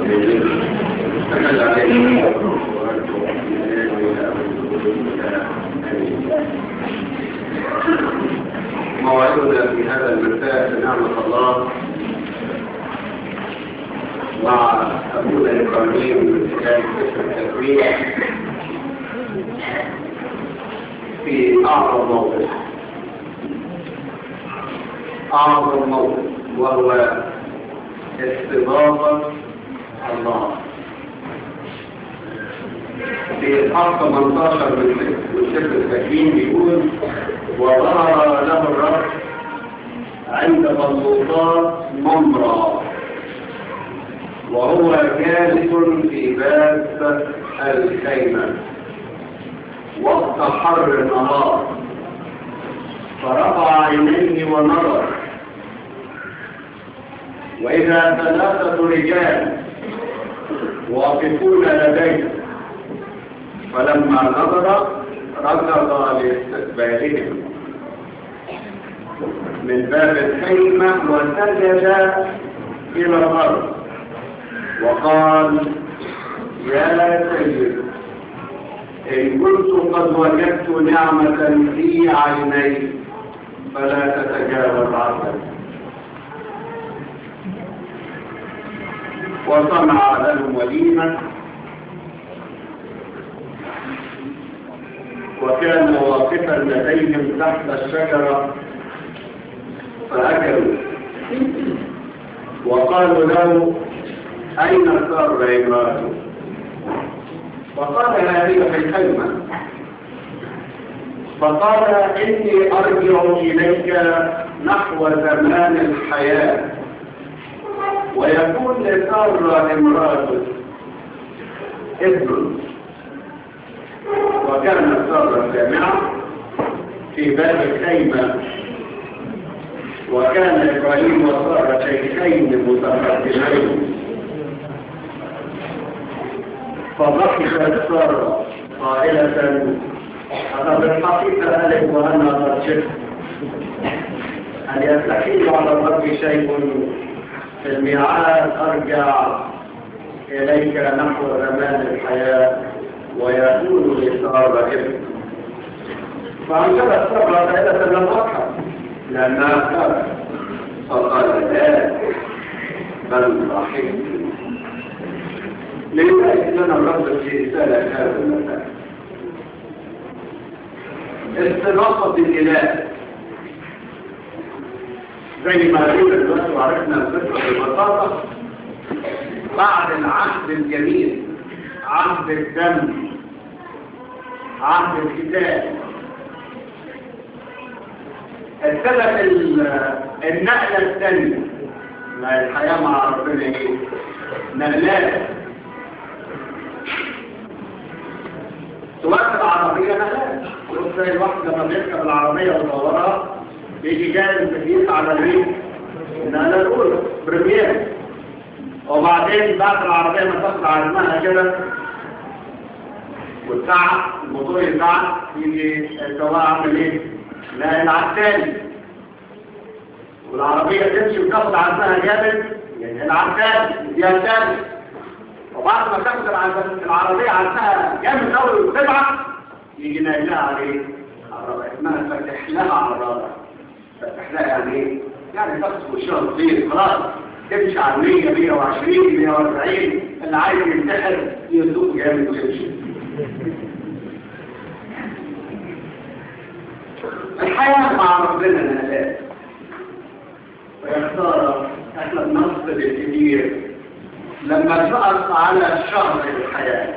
موعدنا في هذا المساء بنعمة الله مع أبونا إبراهيم من خلال قسم التكوين في أعظم موقف أعظم موقف وهو استضافة الله في الحق 18 من سفر التكوين بيقول وظهر له الرب عند بلوطات ممرة وهو جالس في باب الخيمة وقت حر النهار فرفع عينيه ونظر وإذا ثلاثة رجال واقفون لديه فلما نظر ركض لاستقبالهم من باب الخيمة وسجد إلى الأرض وقال يا سيد إن كنت قد وجدت نعمة في عيني فلا تتجاوز عنها وصنع لهم وليمة وكان واقفا لديهم تحت الشجرة فأكلوا وقالوا له أين صار امراته فقال هذه في الخيمة فقال إني أرجع إليك نحو زمان الحياة ويكون لسارة امراته ابن وكانت سارة جامعة في باب الخيمة وكان إبراهيم وسارة شيخين متقدمين فضحكت سارة قائلة أنا بالحقيقة ألف وأنا قد شفت أن يستحيل على الرب شيء في الميعاد أرجع إليك نحو زمان الحياة ويكون لسارة ابن فأنزلت سارة قائلة لم أضحك لأنها كانت فقال لا بل رحمت لذلك لنا الرب في رسالة هذا المساء استناقة الإله زي ما قلنا دلوقتي وعرفنا الفكرة ببساطة بعد العهد الجميل عهد الدم عهد الكتاب ابتدت النقلة الثانية ما الحياة مع ربنا ايه نقلات سواء العربية نقلات زي الواحد لما بيركب العربية ويدورها بيجي جاي التكييف على الريف النقلة الأولى بريمير وبعدين بعد العربية ما تاخد عزمها كده والساعة الموتور يزعل يجي السواق عامل ايه؟ لا العب تاني والعربية تمشي وتاخد عزمها جامد العب تاني يديها تاني وبعد ما تاخد العربية عزمها جامد قوي وتبعت يجي نايلها عليه الرابع اسمها فتح لها على الرابع فتح لها يعني ايه؟ يعني تاخد وشها كتير خلاص تمشي على 100 120 140 اللي عايز ينتحر يسوق جامد ويمشي الحياة مع ربنا نهلات ويختار احنا بنصب الكبير لما تقف على شهر الحياة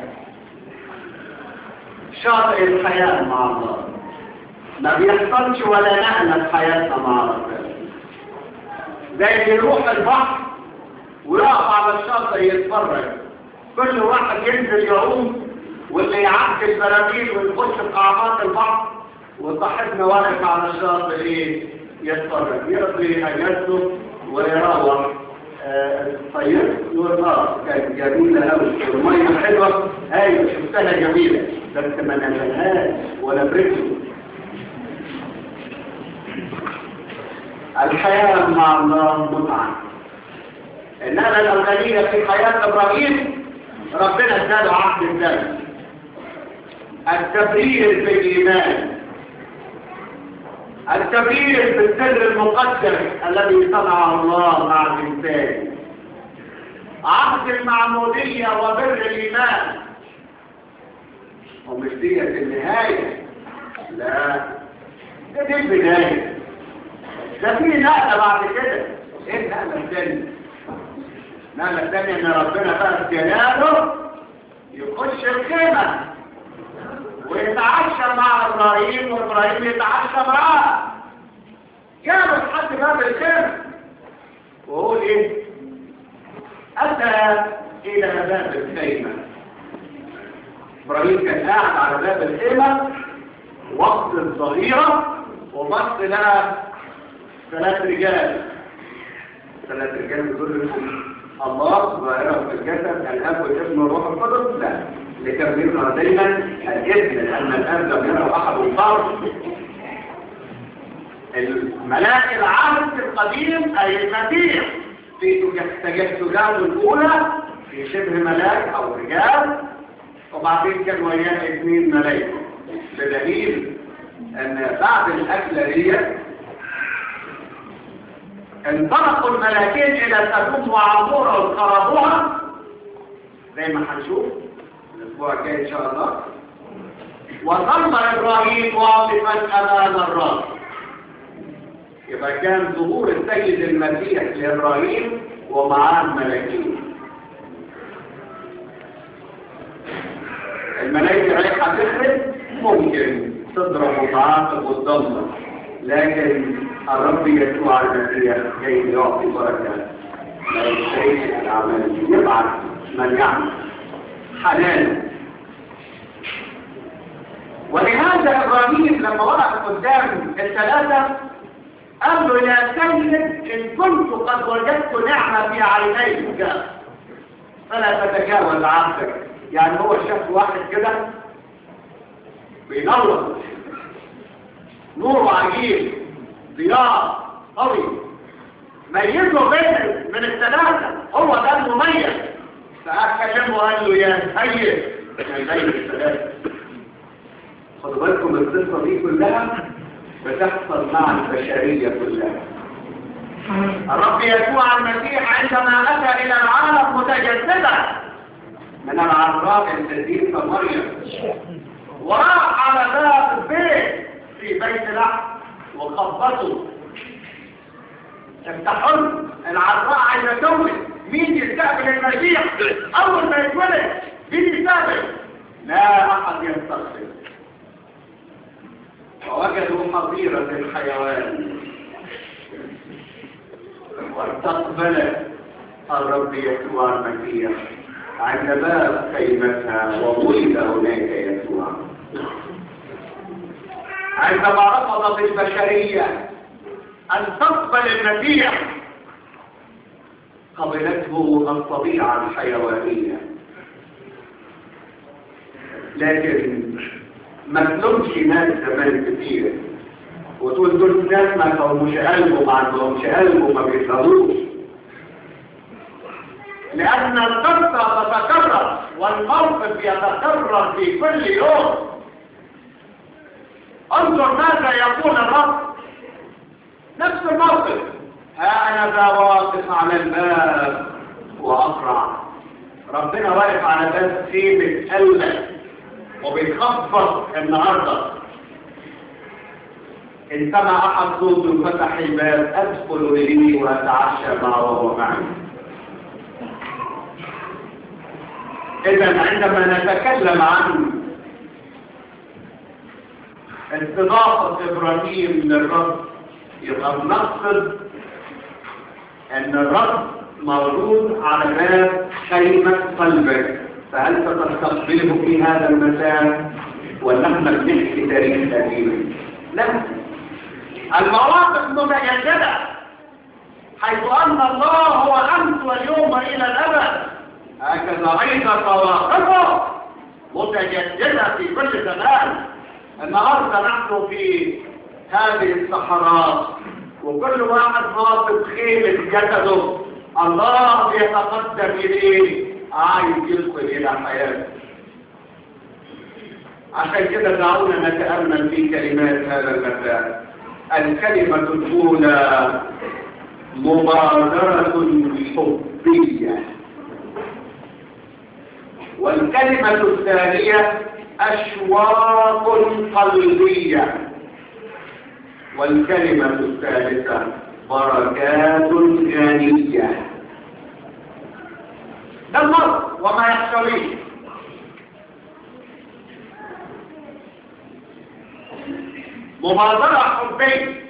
شهر الحياة مع الله ما بيحصلش ولا نقلة في حياتنا مع ربنا زي يروح البحر ويقف على الشاطئ يتفرج كل واحد ينزل يعوم واللي يعدي البراميل ويخش في قاعات البحر وصاحبنا واقف على الشاطئ ايه يتفرج يقضي اجازته ويروح طيب يقول اه كانت جميله قوي الميه حلوه ايوه شفتها جميله بس ما نزلهاش ولا برجله الحياه مع الله متعه النقلة الأولانية في حياة إبراهيم ربنا اداله عهد الذنب التبرير بالإيمان التبرير بالسر المقدس الذي صنعه الله مع الإنسان عهد المعمودية وبر الإيمان ومش دي النهاية لا ده دي البداية ده في نقلة بعد كده ايه النقلة الثانية النقلة الثانية ان ربنا بقى جلاله يخش الخيمة ويتعشى مع ابراهيم وابراهيم يتعشى معاه جابوا لحد باب الخيمة وهو ايه اتى الى باب الخيمة ابراهيم كان قاعد على باب الخيمة وقت الظهيرة وبص لها ثلاث رجال ثلاث رجال دول الله ظاهرة في الجسد الأب والابن والروح القدس لا لتبريرنا دايما الابن لأن الأب لم يرى أحد الصار الملاك العهد القديم أي المسيح في تجسداته الأولى في شبه ملاك أو رجال وبعدين كان وياه اثنين ملايكة بدليل ان بعد الاكلة دي انطلقوا الملاكين الى سدوم وعمورة وخربوها زي ما هنشوف الاسبوع الجاي ان شاء الله وظل ابراهيم واقفا امام الراس يبقى كان ظهور السيد المسيح لابراهيم ومعاه الملاكين الملائكة رايحة تخرج ممكن تضرب وتعاقب وتدمر لكن الرب يسوع المسيح كي يعطي بركة لا يشترك الأعمال يبعث من يعمل حلال ولهذا إبراهيم لما وقف قدام الثلاثة قال له يا سيد إن كنت قد وجدت نعمة في عينيك فلا تتجاوز عبدك يعني هو شاف واحد كده بينور نور عجيب ضياء قوي ميزه بين من الثلاثة هو ده المميز فأكلمه وقال له يا سيد بين الثلاثة خدوا بالكم القصة دي كلها بتحصل مع البشرية كلها الرب يسوع المسيح عندما أتى إلى العالم متجسدا من العذراء الجديدة مريم وراح على باب البيت في بيت لحم وخبطوا افتحوا العذراء عايزة تولد مين يستقبل المسيح اول ما يتولد مين يستقبل لا احد يستقبل ووجدوا حظيرة الحيوان واستقبل الرب يسوع المسيح عند باب خيمتها وولد هناك يسوع عندما رفضت البشرية أن تقبل المسيح قبلته الطبيعة الحيوانية لكن ما تلومش ناس زمان كتير وتقول دول ناس ما كانوش قلبه ما عندهمش قلبه ما بيفهموش لأن القصة تتكرر والموقف يتكرر في كل يوم انظر ماذا يقول الرب نفس الموقف ها أنا ذا واقف على الباب وأقرع ربنا واقف على باب خيمة قلبك وبيخفض النهارده إن سمع أحد صوته فتح الباب أدخل إليه وأتعشى معه وهو معي إذا عندما نتكلم عن استضافة إبراهيم للرب يبقى بنقصد أن الرب موجود على باب خيمة قلبك فهل ستستقبله في هذا المساء ونحن بنحكي تاريخ قديم لا المواقف متجددة حيث أن الله هو أمس واليوم إلى الأبد هكذا أيضا مواقفه متجددة في كل زمان النهارده نحن في هذه الصحراء وكل واحد ناطط خيمة جسده الله يتقدم إليه عايز يدخل إلى حياته عشان كده دعونا نتأمل في كلمات هذا المساء الكلمة الأولى مبادرة حبية والكلمة الثانية أشواق قلبية والكلمة الثالثة بركات غنية ده المرض وما يحتويه مبادرة حبية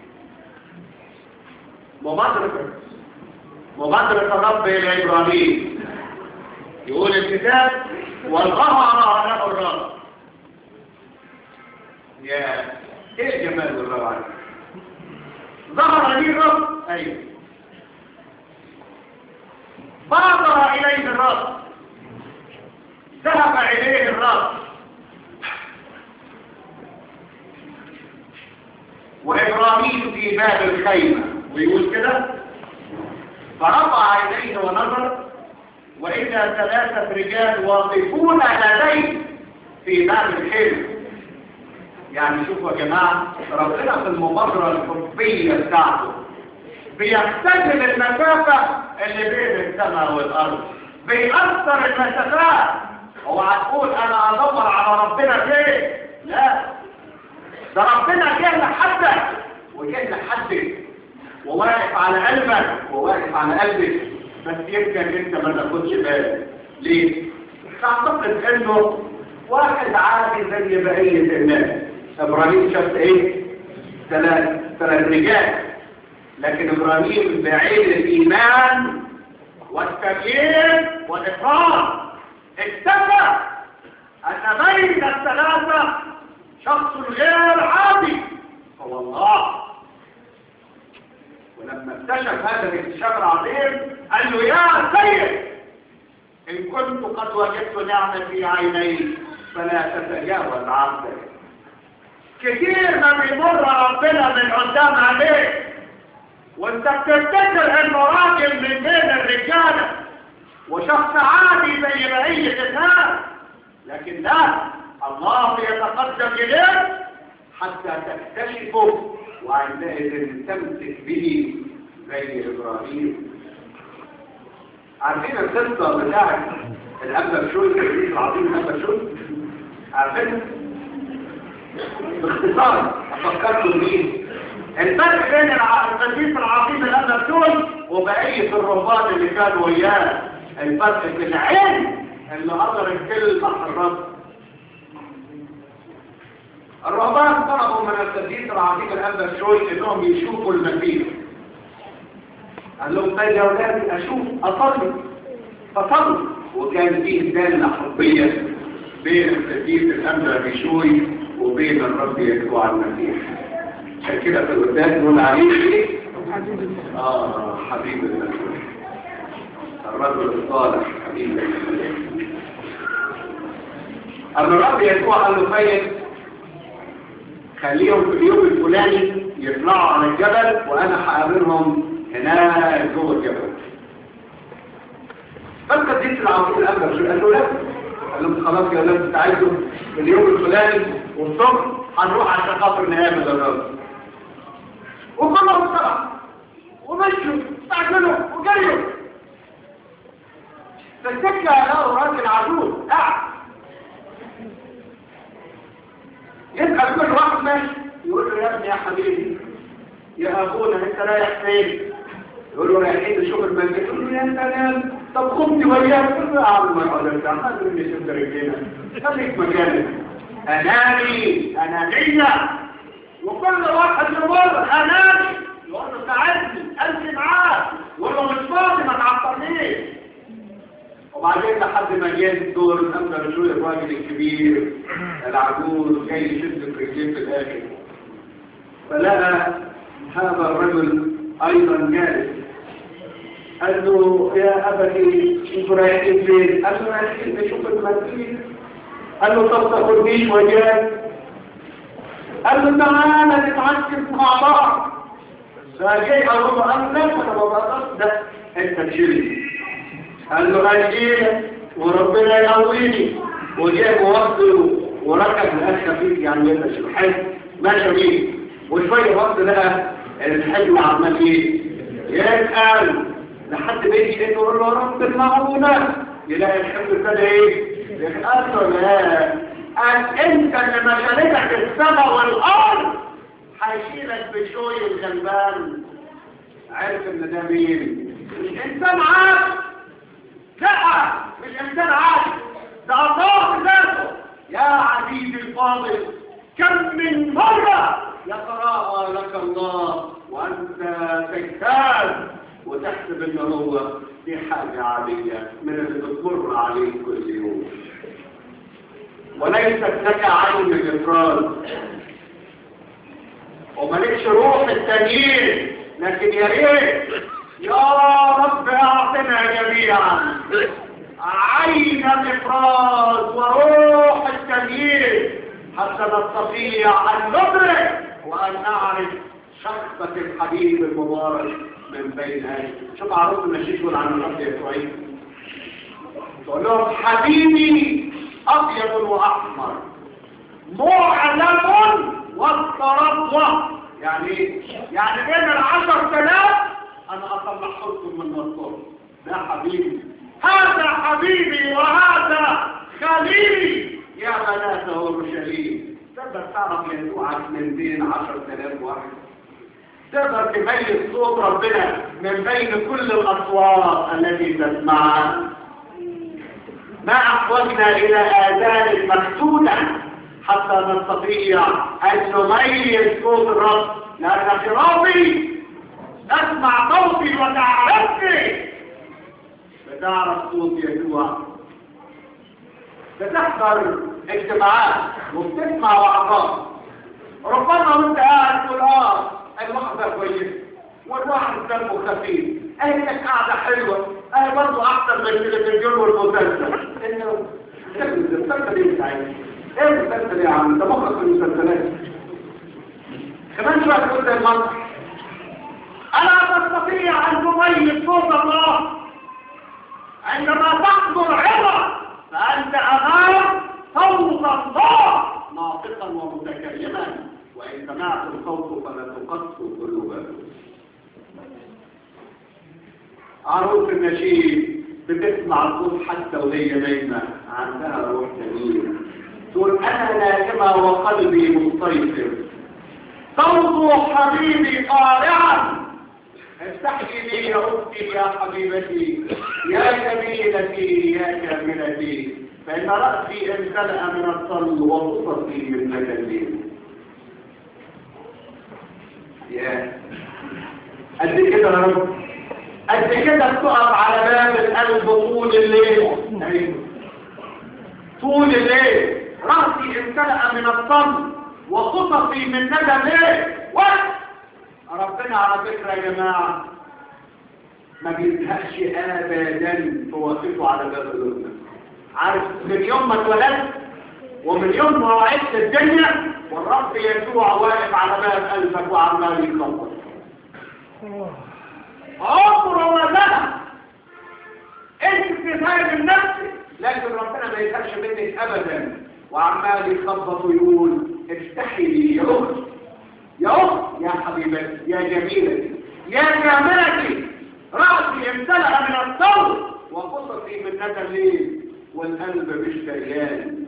مبادرة مبادرة الرب إلى إبراهيم يقول الكتاب والظهر له الرب يا ايه جمال الرب ظهر لي الرب ايوه بادر اليه الرب ذهب اليه الرب وابراهيم في باب الخيمه ويقول كده فرفع عينيه ونظر وإذا ثلاثة رجال واقفون لديه في باب الخيمة يعني شوفوا يا جماعة ربنا في المبادرة الحبية بتاعته بيحتجم المسافة اللي بين السماء والأرض بيأثر المسافات هو هتقول أنا أدور على ربنا فين لا ده ربنا جه لحدك وجه لحدك وواقف على قلبك وواقف على قلبك بس يمكن انت ما تاخدش بالك ليه؟ تعتقد انه واحد عادي زي بقية الناس ابراهيم شاف ايه؟ ثلاث ثلاث رجال لكن ابراهيم بعين الايمان والتغيير والاقرار اكتشف ان بين الثلاثة شخص غير عادي هو الله ولما اكتشف هذا الاكتشاف العظيم قال له يا سيد ان كنت قد وجدت نعمة في عيني فلا تتجاوز عبدك كتير ما بيمر ربنا من قدام عليك وانت بتفتكر انه راجل من بين الرجاله وشخص عادي زي بقيه الناس لكن لا الله يتقدم اليك حتى تكتشفه وعندئذ تمسك به زي ابراهيم عارفين القصه بتاعت الابا بشوي الرئيس العظيم الابا بشوي عارفين باختصار افكركم مين الفرق بين القديس العظيم الابا بشوي وبقيه الرهبان اللي كانوا وياه الفرق في العلم اللي قدر الكلمه الرب الرهبان طلبوا من القديس العظيم الأنبا الشوي انهم يشوفوا المسيح قال لهم طيب يا اولادي اشوف اصلي فصلوا وكان فيه دالة حبية بين القديس الأنبا بشوي وبين الرب يسوع المسيح عشان كده في القداس نقول عليه ايه؟ اه حبيب المسيح الرجل الصالح حبيب المسيح أما الرب يسوع قال له طيب خليهم في اليوم الفلاني يطلعوا على الجبل وانا هقابلهم هناك جوه الجبل فالقديس العظيم الامر قال له لا قال لهم خلاص يا ولاد تعالوا في اليوم الفلاني والصبح هنروح عشان خاطر نقابل الرب وخلصوا طلع ومشوا استعجلوا وجريوا فالسكه لقوا راجل عجوز قاعد يسأل كل واحد ماشي يقول له يا ابني يا حبيبي يا ابونا انت رايح فين يقول له رايحين نشوف المسجد يقول له يا سلام طب خدني وياك يقول له يا عم ما يقعد انت خليني شفت رجلينا خليك مكانك اناني انانية وكل واحد يمر اناني يقول له ساعدني امشي معاك يقول له مش فاضي ما تعطلنيش وبعدين لحد ما جه الدور الأمر بشوي الراجل الكبير العجوز جاي يشد في رجليه في الآخر فلقى هذا الرجل أيضا جالس قال له يا أبتي انتوا رايحين فين؟ قال له رايحين نشوف المسجد قال له طب تاخدنيش وياك قال له تعالى نتعشف مع بعض فجاي قال له قال له لا انا ما بقدرش ده انت تشيلني قال له هشيلك وربنا يقويني وجاب وقته وركب الأخ خفيف يعني يبقى حلو ماشي بيه وشوية وقت لقى الحلم عمال ايه يسأل لحد ما يجي انه يقول له رب المعونة يلاقي الحلم ابتدى ايه قال له لا قال انت اللي مشاركك السماء والارض هيشيلك بشوي الغلبان عرف ان ده مين مش انسان عادي لا مش انسان عادي ده الله ذاته يا عزيزي الفاضل كم من مرة يتراءى لك الله وانت تجتاز وتحسب ان هو دي حاجة عادية من اللي بتمر عليك كل يوم وليست لك عين الافراد وملكش روح التغيير لكن يا ريت يا رب اعطنا جميعا عين الافراز وروح التغيير حتى نستطيع ان ندرك وان نعرف شخصة الحبيب المبارك من بين اهل شوف عروض النشيد يقول عن الرب يسوعي تقول لهم حبيبي ابيض واحمر معلم والتربوة يعني ايه؟ يعني بين العشر ثلاث انا اطلع لكم من الصوت ده حبيبي هذا حبيبي وهذا خليلي يا بنات اورشليم تقدر تعرف يسوعك من بين عشر ثلاث واحد تقدر تميز صوت ربنا من بين كل الاصوات التي تسمعها ما احوجنا الى اذان مكتوبه حتى نستطيع ان نميز صوت الرب لان خرافي اسمع صوتي وتعرفني بتعرف صوت يسوع بتحضر اجتماعات وبتسمع وعظات ربما وانت قاعد تقول اه الوحده كويسه والواحد دمه خفيف اهي لك قاعده حلوه اهي برضه احسن من التلفزيون والمسلسل انه المسلسل ايه بتاعي ايه المسلسل يا عم ده مخك في المسلسلات كمان شويه تقول زي المنطق الا تستطيع ان تميز صوت الله عندما تحضر عظة فأنت أمام صوت الله ناطقا ومتكلما وإن سمعت الصوت فلا تقص قلوبكم عروس النشيد بتسمع الصوت حتى وهي نايمة عندها روح جميل تقول أنا نائمة وقلبي مستيقظ صوت حبيبي قارعا افتحي لي يا أختي يا حبيبتي يا جميلتي يا كاملتي فإن رأسي امتلأ من الصل وقصتي من مجلين يا قد كده يا رب قد كده بتقف على باب القلب طول الليل طول الليل رأسي امتلأ من الصل وقصتي من ندى وقت ربنا على فكرة يا جماعة ما بيزهقش ابدا في وقفته على باب الأذن عارف من يوم ما اتولدت ومن يوم ما وعدت الدنيا والرب يسوع واقف على باب قلبك وعمال يخبط عمره ولا انت تفهم من نفسك لكن ربنا ما يزهقش منك ابدا وعمال يخبط ويقول افتحي لي يا اختي يا أخت يا حبيبتي يا جميلتي يا كاملتي رأسي امتلأ من الصوت وقصتي من ندى الليل والقلب مش دريان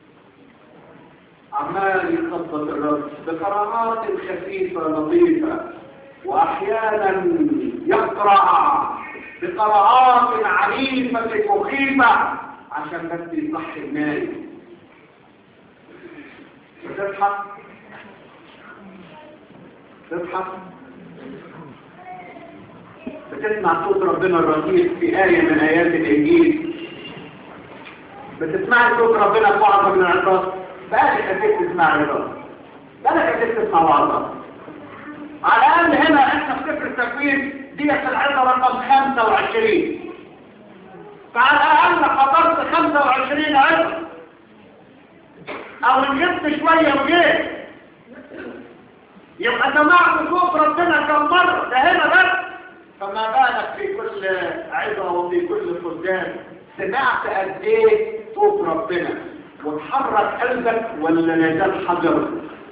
عمال يخبط الرأس بقراءات خفيفة لطيفة وأحيانا يقرأ بقراءات عنيفة مخيفة عشان بس يصحي النايم بتضحك تضحك بتسمع صوت ربنا الرقيق في آية من آيات الإنجيل بتسمع صوت ربنا في وعظة من العظات بقالك أكيد تسمع عظات بقالك أكيد تسمع وعظات على الأقل هنا إحنا في سفر التكوين ديت العظة رقم 25 فعلى الأقل حضرت 25 عظة أو نجبت شوية وجيت يبقى سمعت صوت ربنا كم مرة ده هنا بس فما بالك في كل عظة وفي كل فردان سمعت قد ايه صوت ربنا وتحرك قلبك ولا لازال حجر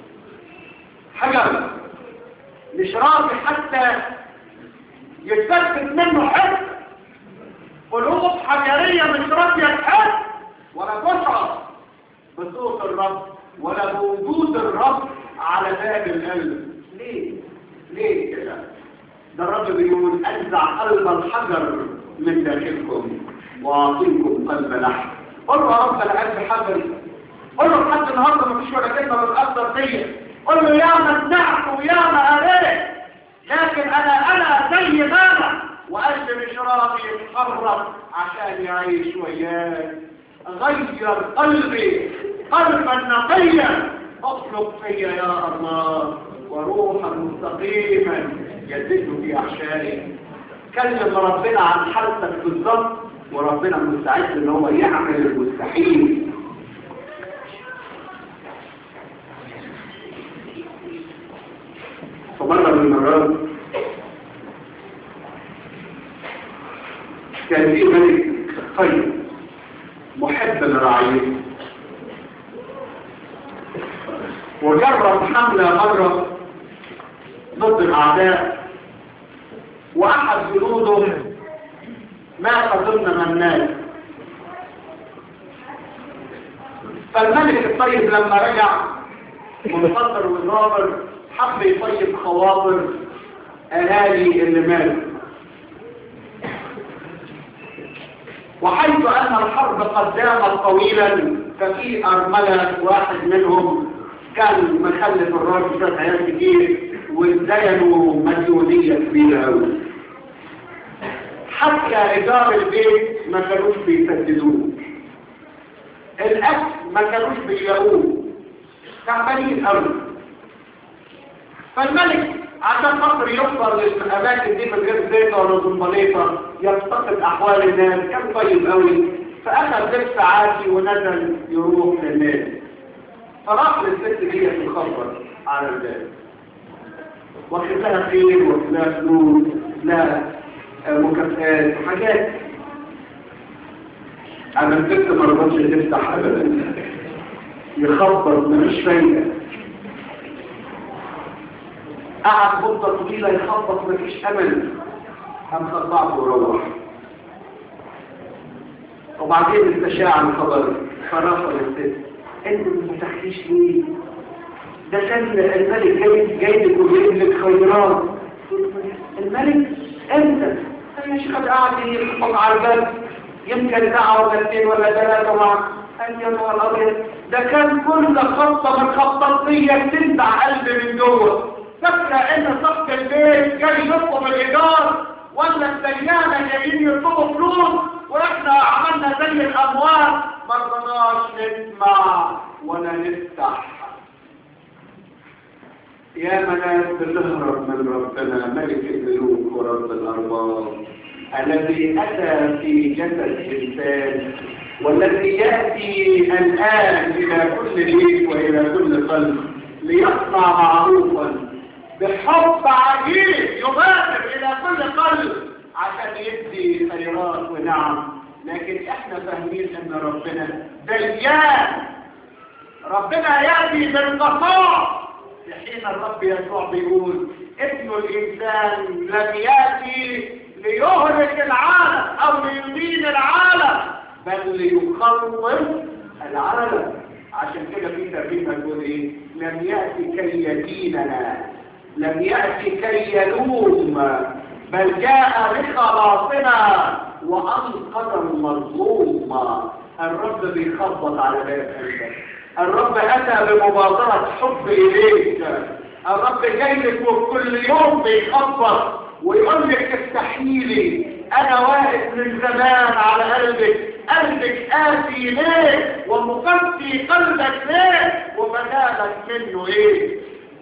حجر مش راضي حتى يتثبت منه حد قلوب حجرية مش راضية تحس ولا تشعر بصوت الرب ولا بوجود الرب على باب القلب ليه؟ ليه كده؟ ده الرب بيقول انزع قلب الحجر من داخلكم واعطيكم قلب لحم قل له يا رب انا قلبي حجري قل له لحد النهارده مفيش ولا كلمه بتاثر فيا قل له يا ما سمعت ويا ما قريت لكن انا انا زي ما انا وقلبي مش راضي يتحرك عشان يعيش وياك غير قلبي قلبا نقيا اطلب فيا يا الله وروحا مستقيما يزيد في احشائي كلم ربنا عن حالتك بالظبط وربنا مستعد ان هو يعمل المستحيل فمرة من المرات كان في ملك طيب محب لرعيته وجرب حملة مرة ضد الأعداء وأحد جنوده مات ضمن منات فالملك الطيب لما رجع منتصر وظابر حب يطيب خواطر أهالي اللي ماتوا وحيث أن الحرب قد دامت طويلا ففي أرملة واحد منهم كان مخلف الراجل ده عيال كتير وازدينوا مديونية كبيرة أوي حتى إدارة البيت ما كانوش بيسددوه الأكل ما كانوش بيلاقوه تعبانين أوي فالملك عشان خاطر يوصل للأماكن دي من غير زيطة ولا زنبليطة يفتقد أحوال الناس كان طيب قوي فأخذ لبس عادي ونزل يروح للناس فراح للست دي تخبر على الباب واخد لها خير واخد لها فلوس لا مكافآت حاجات أنا الست ما رضتش تفتح أبدا يخبط مفيش فايدة قعد مدة طويلة يخبط مفيش أمل قام خطعته وروح وبعدين استشاع الخبر فرفض الست انت ما فتحتيش ليه ده كان الملك جاي جاي لك وجايب لك خيرات الملك انت يا شيخ قاعد يخبط على الباب يمكن دعوه ولا اثنين ولا ثلاثه مع قال يا نهار الابيض ده كان كل خطه من خطات ليا تنزع قلبي من جوه فاكره ان صف البيت جاي يطلب الايجار ولا الديانه جايين يطلبوا فلوس واحنا عملنا زي الاموال ما رضناش نسمع ولا نفتح يا مناس بتهرب من ربنا ملك الملوك ورب الارباب الذي اتى في جسد انسان والذي ياتي الان الى كل بيت والى كل قلب ليصنع معروفا بحب عجيب يبادر الى كل قلب عشان يدي خيرات ونعم لكن احنا فاهمين ان ربنا ديان ربنا ياتي بالقصاص في حين الرب يسوع بيقول ابن الانسان لم ياتي ليهلك العالم او ليدين العالم بل ليخلص العالم عشان كده في ترجمه تقول ايه لم ياتي كي يديننا لم يأتي كي يلوم بل جاء لخلاصنا وأنقذ المظلوم الرب بيخبط على باب قلبك الرب أتى بمبادرة حب إليك الرب جاي لك وكل يوم بيخبط ويقول لك استحيلي أنا واقف من زمان على قلبك قلبك آتي ليه ومغطي قلبك ليه وبدالك منه إيه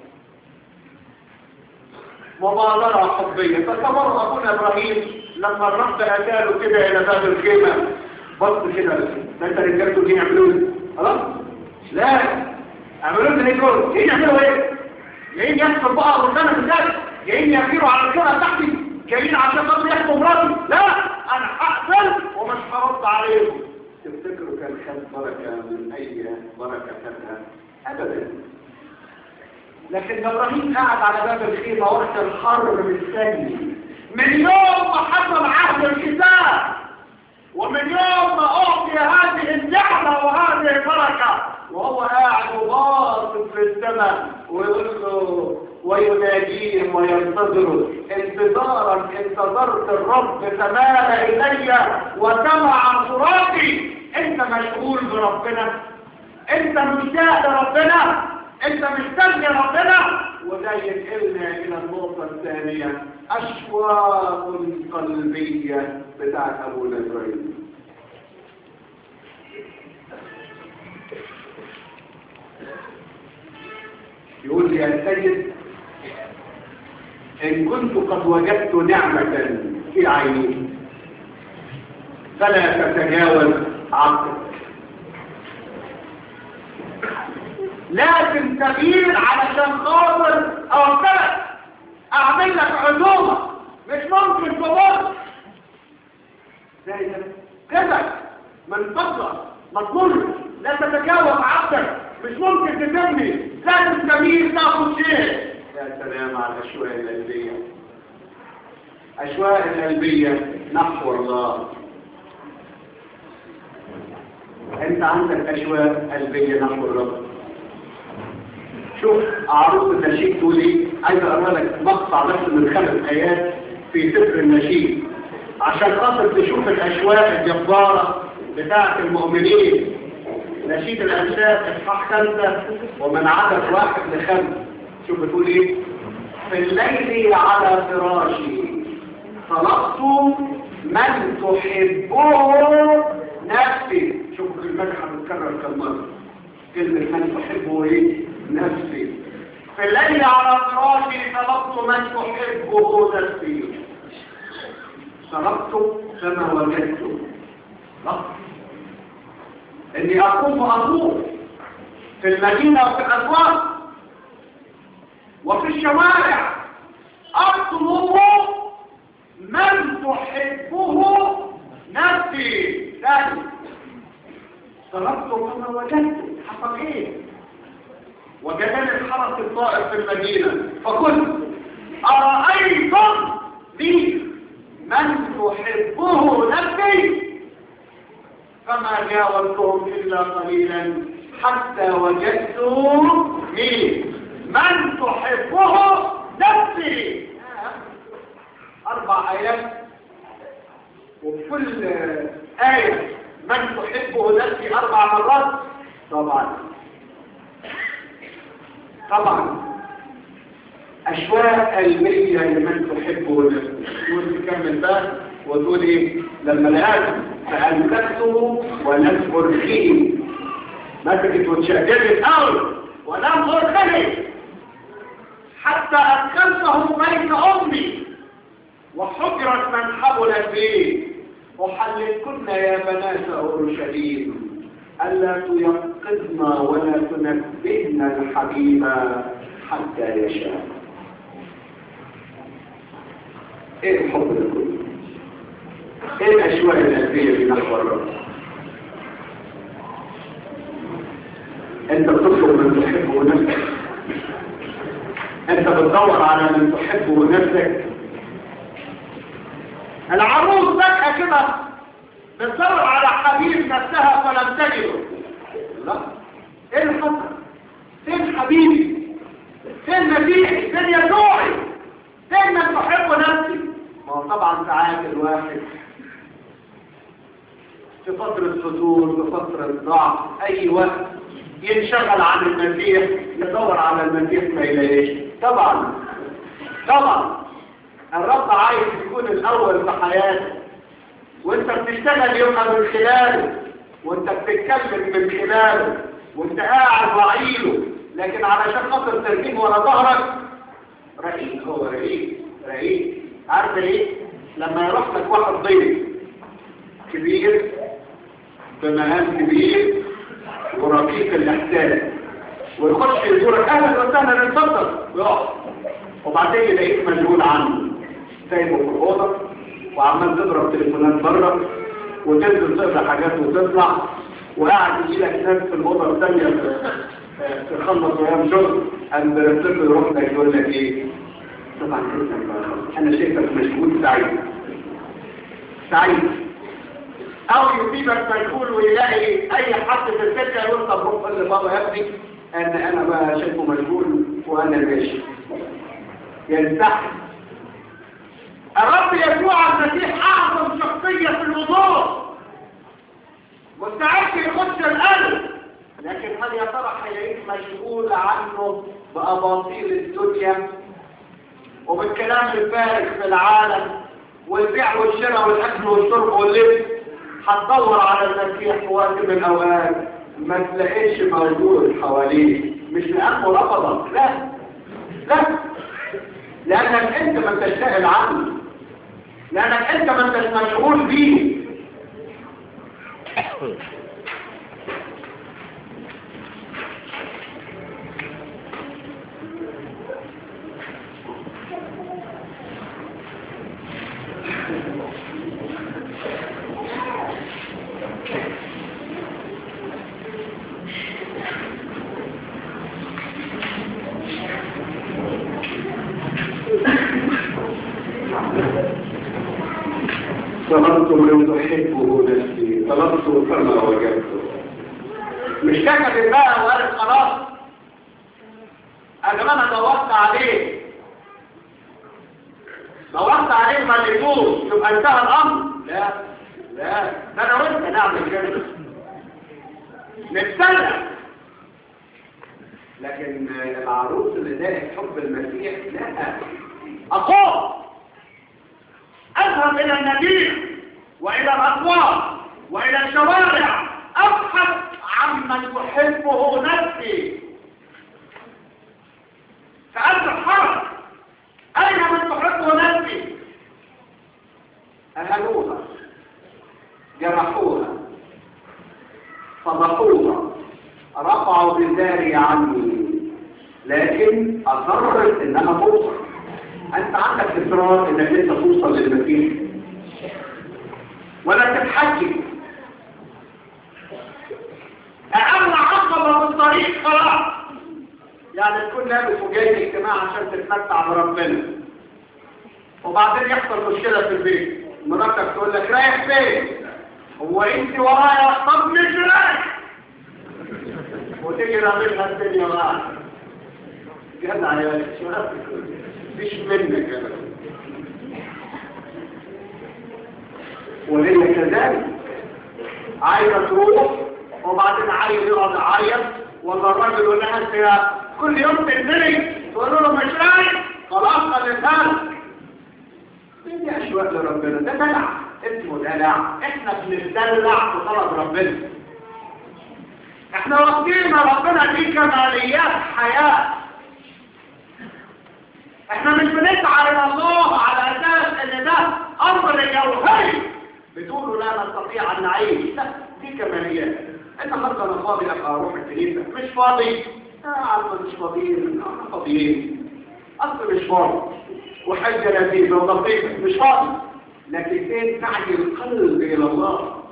مبادرة حبية فكبر أبونا إبراهيم لما الرب أتاله كده إلى باب الخيمة بص كده ده أنت رجالته جايين يعملوا إيه؟ خلاص؟ لا عملوا لي نيكول جايين يعملوا إيه؟ جايين يحصل بقى قدام الناس جايين يغيروا على الخيمة بتاعتي جايين عشان خاطر يحكوا مراتي لا انا هقفل ومش هرد عليهم تفتكروا كان خد بركه من اي بركه خدها ابدا لكن ابراهيم قعد على باب الخيمه وقت الحر مستني من يوم ما حصل عهد الكتاب ومن يوم ما اعطي هذه النعمه وهذه البركه وهو قاعد وباصص في السماء ويقول له ويناديهم وينتظروا انتظارا انتظرت الرب فمال الي وسمع صراطي انت مشغول بربنا انت مشتاق لربنا انت مستني ربنا وده ينقلنا الى النقطة الثانية اشواق قلبية بتاعت ابونا ابراهيم يقول لي يا سيد ان كنت قد وجدت نعمة في عيني فلا تتجاوز عقلك لازم تغيير علشان خاطر اوصلك اعمل لك عزومة مش ممكن تمر زي ده كده من فضلك ما تمرش لا تتجاوز عبدك مش ممكن تتمني لازم تغيير تاخد شيء يا سلام على الاشواق القلبية اشواق القلبية نحو الله انت عندك اشواق قلبية نحو الرب شوف عروض النشيد تقول ايه عايز اقرا لك مقطع بس من خمس ايات في سفر النشيد عشان خاطر تشوف الاشواق الجباره بتاعه المؤمنين نشيد الانشاد اصحاح خمسه ومن عدد واحد لخمسه شوف بتقول ايه في الليل على فراشي طلبت من تحبه نفسي شوف المدح بتكرر كم مره كلمه من تحبه ايه نفسي في الليل على فراشي طلبت من تحبه نفسي طلبت فما وجدت رب اني اقوم واطوف في المدينة وفي الاسواق وفي الشوارع اطلب من تحبه نفسي ثاني طلبت فما وجدت حصل ايه وجدني الحرس الطائر في المدينة فقلت أرأيتم لي من تحبه نفسي فما جاوزتهم إلا قليلا حتى وجدت مين من تحبه نفسي أربع آيات وكل آية من تحبه نفسي أربع مرات طبعا طبعا أشواق قلبية لمن تحبه نفسه وتكمل بقى وتقول إيه لما لقاته فأنكسته ولم أرخيه مسكت وتشددت قوي ولم أرخيه حتى أدخلته بين أمي وحجرة من حولت به وحللكن يا بنات أورشليم ألا تيقظن ولا تنبهن الحبيب حتى يشاء ايه الحب ده كله ايه الاشواق القلبيه في نحو الرب انت بتطلب من تحبه نفسك انت بتدور على من تحبه نفسك العروس فجأة كده بتدور على حبيب نفسها فلم تجده لا ايه اللي حصل فين حبيبي فين مسيحي فين يسوعي فين من تحب نفسي ما هو طبعا ساعات الواحد في فترة فتور في فترة ضعف اي وقت ينشغل عن المسيح يدور على المسيح ما يلاقيش طبعا طبعا الرب عايز يكون الاول في حياتك وانت بتشتغل يبقى من خلاله وانت بتتكلم من خلاله وانت قاعد وعيله لكن علشان خاطر تركيب ورا ظهرك رقيق هو رقيق رقيق عارف ليه لما يروح لك واحد ضيف كبير بمهام كبير ورقيق الاحساس ويخش يزورك اهلا وسهلا اتفضل ويقف وبعدين يلاقيك مشغول عنه سايبه في الأوضة وعمال تضرب تليفونات بره وتنزل تقرا حاجات وتطلع وقاعد يجي لك ناس في الأوضة الثانية تخلص ويام شغل أن برتب يروح لك يقول لك إيه طبعا أنا شايفك مشغول سعيد سعيد أو يصيبك مشغول ويلاقي أي حد في السكة يقول طب روح قول لبابا يا ابني أن أنا بقى شايفه مشغول وأنا ماشي ينسحب الرب يسوع المسيح أعظم شخصية في الوضوء مستعد يخش القلب لكن هل يا ترى هيعيش مشغول عنه بأباطيل الدنيا وبالكلام الفارغ في العالم والبيع والشراء والأكل والشرب واللبس هتدور على المسيح في وقت من الأوقات ما تلاقيش موجود حواليه مش لأنه رفضك لا لا لأنك أنت ما تشتغل عنه لأنك أنت ما انتش مشغول بيه طلبت من تحبه نفسي طلبت فما وجدته مش كتب بقى وقال خلاص انا انا دورت عليه دورت عليه ما لقيتوش يبقى انتهى الامر لا لا ده انا وانت نعمل كده نتسلى لكن العروس اللي دارت حب المسيح لا اخوه اذهب الى النبي والى الاسواق والى الشوارع ابحث عمن تحبه نفسي سألت الحرب اين من تحبه نفسي اهلوها جرحوها فضحوها رفعوا بذاري عني لكن اصرت انها توصل انت عندك اصرار انك انت توصل للمسيح ولا تتحكم اقل عقبه في الطريق خلاص يعني تكون لابس وجاي اجتماع عشان تتمتع بربنا وبعدين يحصل مشكله في البيت مراتك تقول لك رايح فين هو انت ورايا طب مش رايح وتيجي راميلها الدنيا معاك جدع يا شباب مش منك يا وهي كذلك عايزه تروح وبعدين عايز يقعد يعيط ولا الراجل يقول لها انت كل يوم تنزلي تقول له مش رايح خلاص خلصها دي اشواق لربنا ده دلع اسمه دلع احنا بنتدلع في طلب ربنا احنا واخدين ربنا دي كماليات حياه احنا مش بنسعى الى الله على اساس ان ده امر جوهري بدونه لا نستطيع ان نعيش لا دي كماليات انت حتى انا فاضي ابقى اروح الكنيسه مش فاضي اه عم مش فاضيين احنا فاضيين اصل مش فاضي وحاجه لذيذه ولطيفه مش فاضي لكن فين سعي القلب الى الله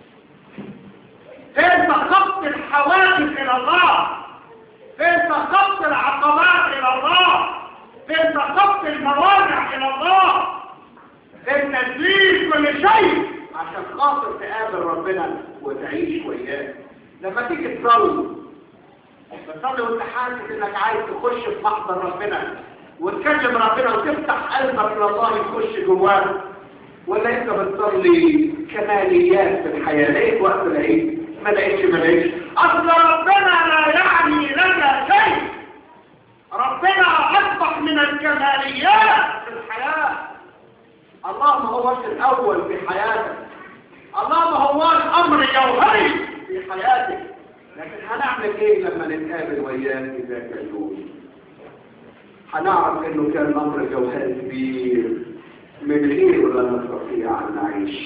فين ثقافه الحوادث الى الله فين ثقافه العقبات الى الله فين ثقافه الموانع الى الله فين تدليل كل شيء عشان خاطر تقابل ربنا وتعيش وياه لما تيجي تصلي تصلي وانت حاسس انك عايز تخش في محضر ربنا وتكلم ربنا وتفتح قلبك لله يخش جواك ولا انت بتصلي كماليات في الحياه لقيت وقت لقيت ما لقيتش ما لقيتش اصل ربنا لا يعني لك شيء ربنا اصبح من الكماليات في الحياه الله ما هوش الاول في حياتك الله ما هوش امر جوهري في حياتك لكن هنعمل ايه لما نتقابل وياه في ذاك اليوم هنعرف انه كان امر جوهري كبير من غيره لا نستطيع ان نعيش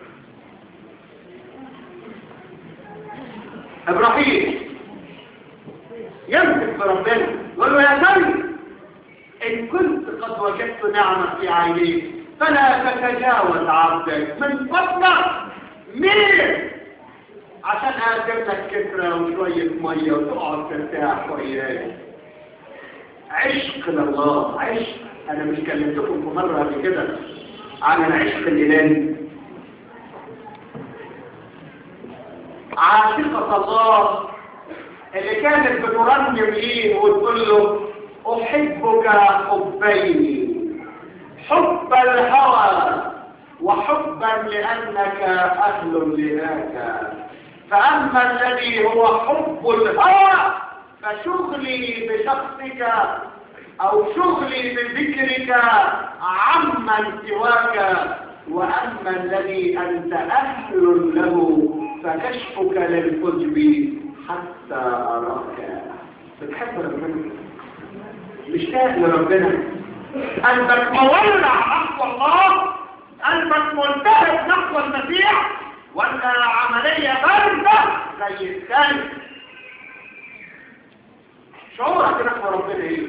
ابراهيم يمسك بربنا يقول له يا سيد ان كنت قد وجدت نعمه في عينيك فلا تتجاوز عبدك من فضلك مين عشان اقدم لك كترة وشوية مية وتقعد ترتاح وياي عشق لله عشق انا مش كلمتكم في مرة قبل كده عن العشق الالهي عاشقة الله اللي كانت بترنم ليه وتقول له احبك حبين حب الهوى وحبا لانك اهل لذاك فاما الذي هو حب الهوى فشغلي بشخصك او شغلي بذكرك عمن سواك واما الذي انت اهل له فكشفك للحجب حتى اراك بتحب ربنا مشتاق لربنا قلبك مولع نحو الله قلبك ملتهب نحو المسيح ولا عملية باردة زي الثاني شعورك نحو ربنا ايه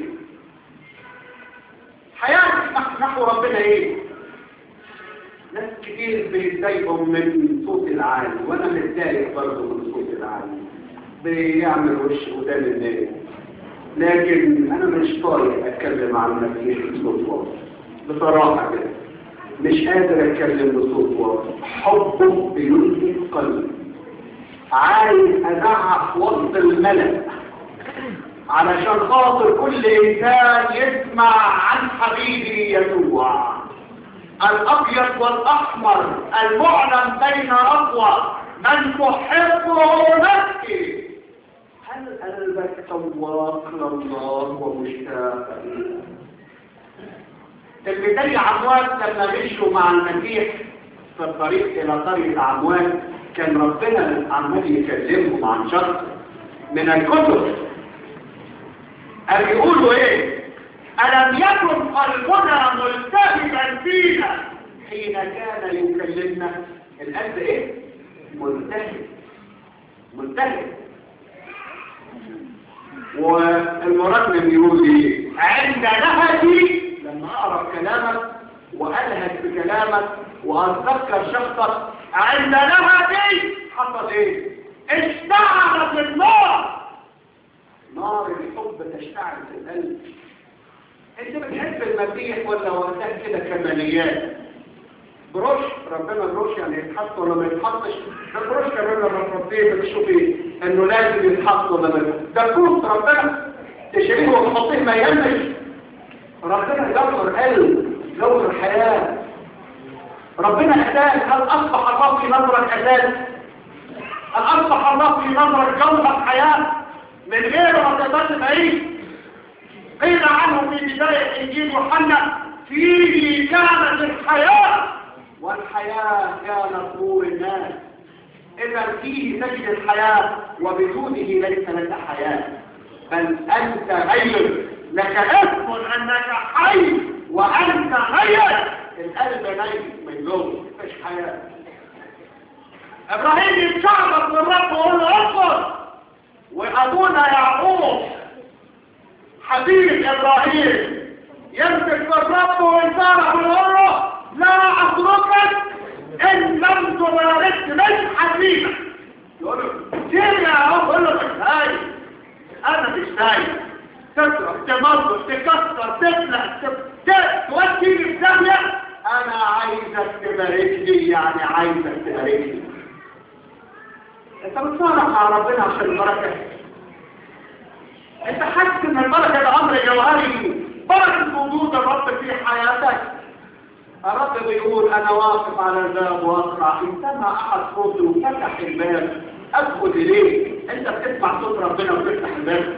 حياتك نحو ربنا ايه ناس كتير بيتضايقوا من صوت العالي وانا متضايق برضه من صوت العالي بيعمل وش قدام الناس لكن انا مش طايق اتكلم عن المسيح بصوت واضح بصراحه كده مش قادر اتكلم بصوت واضح حبه بيلهي قلبي عايز ازعق وسط الملأ علشان خاطر كل انسان يسمع عن حبيبي يسوع الابيض والاحمر المعلن بين ربوة من تحبه نفسي هل قلبك تواق لله ومشتاق اللي زي عموات لما مشوا مع المسيح في الطريق الى قرية عموات كان ربنا عمال يكلمهم عن شخص من الكتب قال يقولوا ايه ألم يكن قلبنا ملتهبا فينا حين كان يكلمنا القلب ايه ملتهب ملتهب والمرنم يقول ايه عند نهجي لما اقرا كلامك والهج بكلامك واتذكر شخصك عند نهجي حصل ايه اشتعلت النار نار الحب تشتعل في القلب انت بتحب المسيح ولا وقتها كده كماليات بروش ربنا بروش يعني يتحط ولا ما يتحطش ده بروش كمان لما تربيه بتشوفي انه لازم يتحط ولا ما ده كوس ربنا تشريه وتحطيه ما يهمش ربنا جوهر قلب جوهر حياة ربنا اساس هل اصبح الله في نظرك اساس هل اصبح الله في نظرك جوهر حياة من غيره ما تقدرش تعيش قيل عنه في بداية انجيل يوحنا فيه كانت الحياة والحياة كانت نور الناس إذا فيه تجد الحياة وبدونه ليس لك حياة بل أنت غير لك اسم أنك حي وأنت غير القلب ميت من جوه مفيش حياة إبراهيم يتشعبط للرب ويقول له اصبر وأبونا يعقوب حبيب إبراهيم يمسك في الرب ويصارع ويقول له لا أتركك إن لم تبارك مش حبيبك يقول له سير يا عم يقول له مش هاي أنا مش هاي تضرب تمرض تكسر تفلق توديني في داهية أنا عايزك تباركني يعني عايزك تباركني أنت بتصارع مع ربنا عشان البركة أنت حاسس إن البركة ده أمر جوهري بركة وجود الرب في حياتك الرب بيقول انا واقف على الباب واقرع ان سمع احد صوتي وفتح الباب ادخل اليه انت بتسمع صوت ربنا وتفتح الباب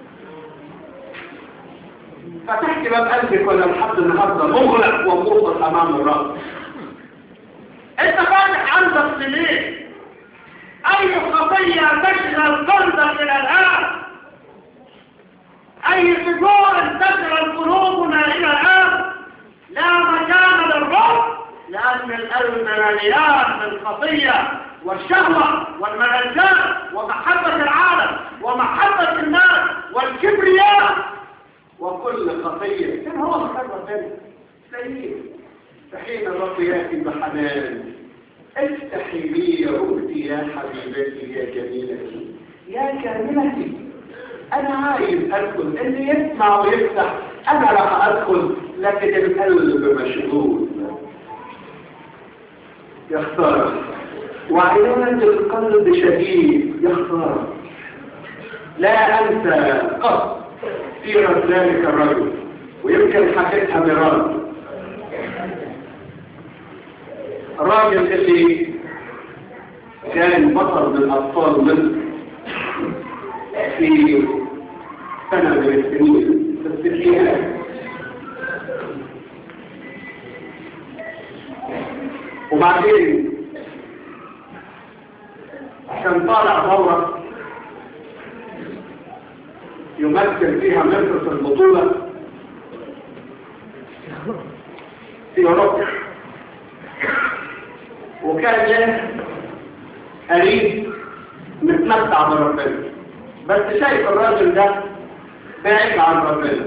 فتحت باب قلبك ولا لحد النهارده مغلق ومغلق امام الرب انت فاتح قلبك ليه اي خطيه تشغل قلبك الى الان اي سجون تشغل قلوبنا الى الان لا مكان للرب لأن القلب مليان بالخطية والشهوة والملذات ومحبة العالم ومحبة الناس والكبرياء وكل خطية كان هو مكان ربنا سيد فحين الرب يأتي بحنان افتحي لي يا أختي يا حبيبتي يا جميلتي يا كاملتي أنا عايز أدخل اللي يسمع ويفتح أنا راح أدخل لكن القلب مشغول يا خسارة وعيونة القلب شديد يا خسارة لا أنسى قط سيرة ذلك الرجل ويمكن حكيتها مرارا الراجل اللي كان بطل من أطفال مصر في سنة من السنين في الستينات وبعدين كان طالع دورة يمثل فيها مصر في البطولة في أوروبا وكان له قريب متمتع بربنا بس شايف الراجل ده بعيد عن ربنا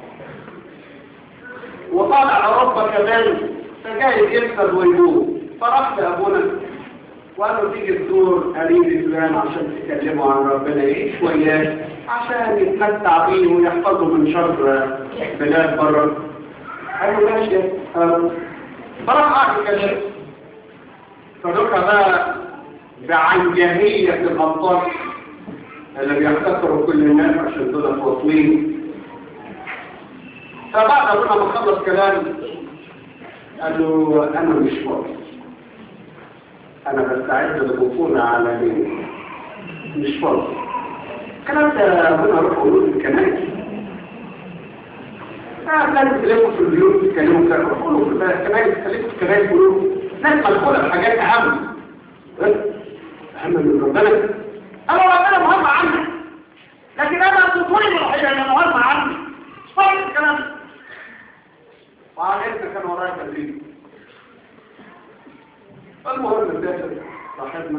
وطالع أوروبا كمان فجاي يكسب ويدوب فراح لأبونا وقال له تيجي تزور قريبي فلان عشان تكلموا عن ربنا ايه شوية عشان يتمتع بيه ويحفظه من شر بلاد بره قال له ماشي فراح قاعد يكلم فذكر بقى بعنجهية الأبطال اللي بيحتكروا كل الناس عشان دول فاطمين فبعد ابونا ما خلص كلام قال له انا مش فاضي انا بستعد للبطولة عالمية مش فاضي الكلام ده ابونا روح قولوا في الكنائس لازم تلاقوا في البيوت تتكلموا كده قولوا في الكنائس تكلموا في الكنائس قولوا ناس مدخولة في حاجات اهم اهم من ربنا انا ربنا مهم عني لكن انا بطولي الوحيدة اللي مهم عني مش فاضي الكلام ده وعليك كان ورايا تدريب المهم الداخل صاحبنا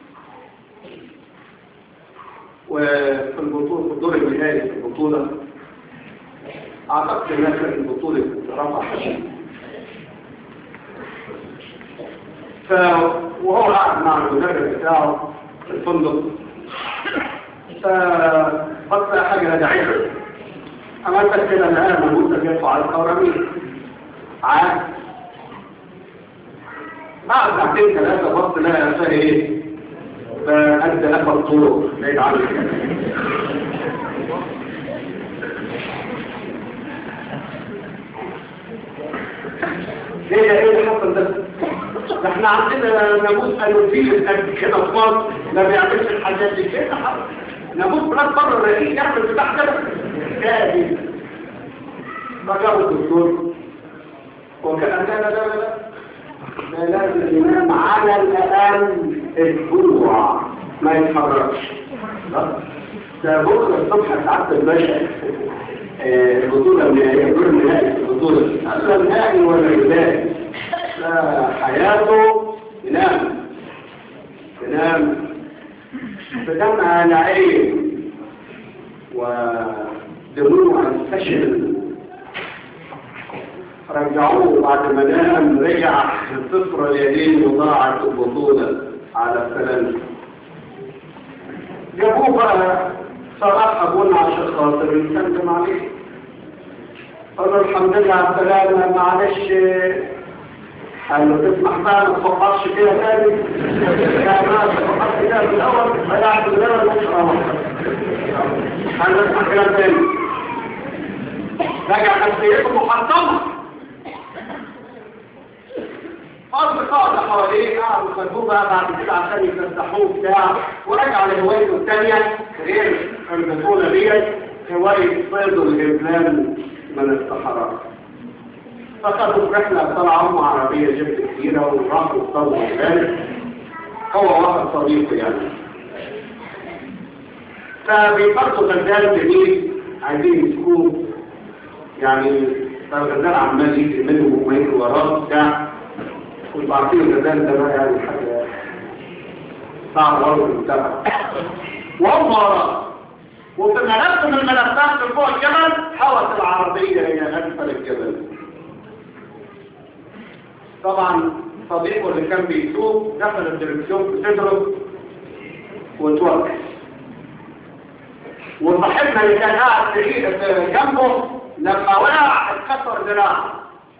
وفي البطولة في الدور النهائي في البطولة أعتقد إنها كانت بطولة رفع حشيم ف وهو قاعد مع المدرب بتاعه في الفندق فبطلع حاجة دعية عملت كده الآن موجودة بيرفع القرامين عاد بعد ساعتين ثلاثة بص لها فيها ايه فأدى لها الطرق بعيد عنك ليه ايه اللي حصل ده؟ ده احنا عندنا ناموس انوفيل قد كده في مصر ما بيعملش الحاجات دي كده ناموس بلاد بره الرئيس يعمل بتاع كده كده فجابوا الدكتور وكان لا لا لا لا لا لازم الإمام على الأقل الجوع ما يتحركش ده بكرة الصبح ساعات الباشا البطولة النهائية الدور النهائي البطولة أصلا نهائي ولا يبالي حياته ينام ينام بدمع العين ودموع الفشل رجعوه بعد ما نام رجع الصفر اليدين وضاعت البطولة على السلام جابوه بقى صلاح ابونا عشان خاطر يسلم عليه قال له الحمد لله على السلامة معلش قال له تسمح بقى ما تفكرش كده تاني لا ما تفكرش كده في الاول بدأت بالغير المشرع قال له اسمح كلام تاني رجع نفسيته محطمة أصدقاء حواليه قعدوا خدوه بقى بعد كده عشان يفتحوه بتاع ورجع لهوايته الثانية غير البطولة ديت هواية صيد الإبلان من الصحراء فخدوا رحلة طلعوا مع عربية جبت كثيرة وراحوا اصطادوا ذلك هو واحد صديقه يعني فبيفرقوا غزال جميل عايزين يسكوه يعني فالغزال عمال يجري منهم وما يجري وراه بتاع والبعثين الغزال ده بقى يعني حاجة صعب أوي المتابعة وهم وراه وفي ملف من الملفات اللي فوق الجبل حوت العربية إلى أسفل الجبل طبعا صديقه اللي كان بيسوق دخل الدركسيون في صدره وتوكل وصاحبنا اللي كان قاعد في جنبه لما وقع اتكسر ذراعه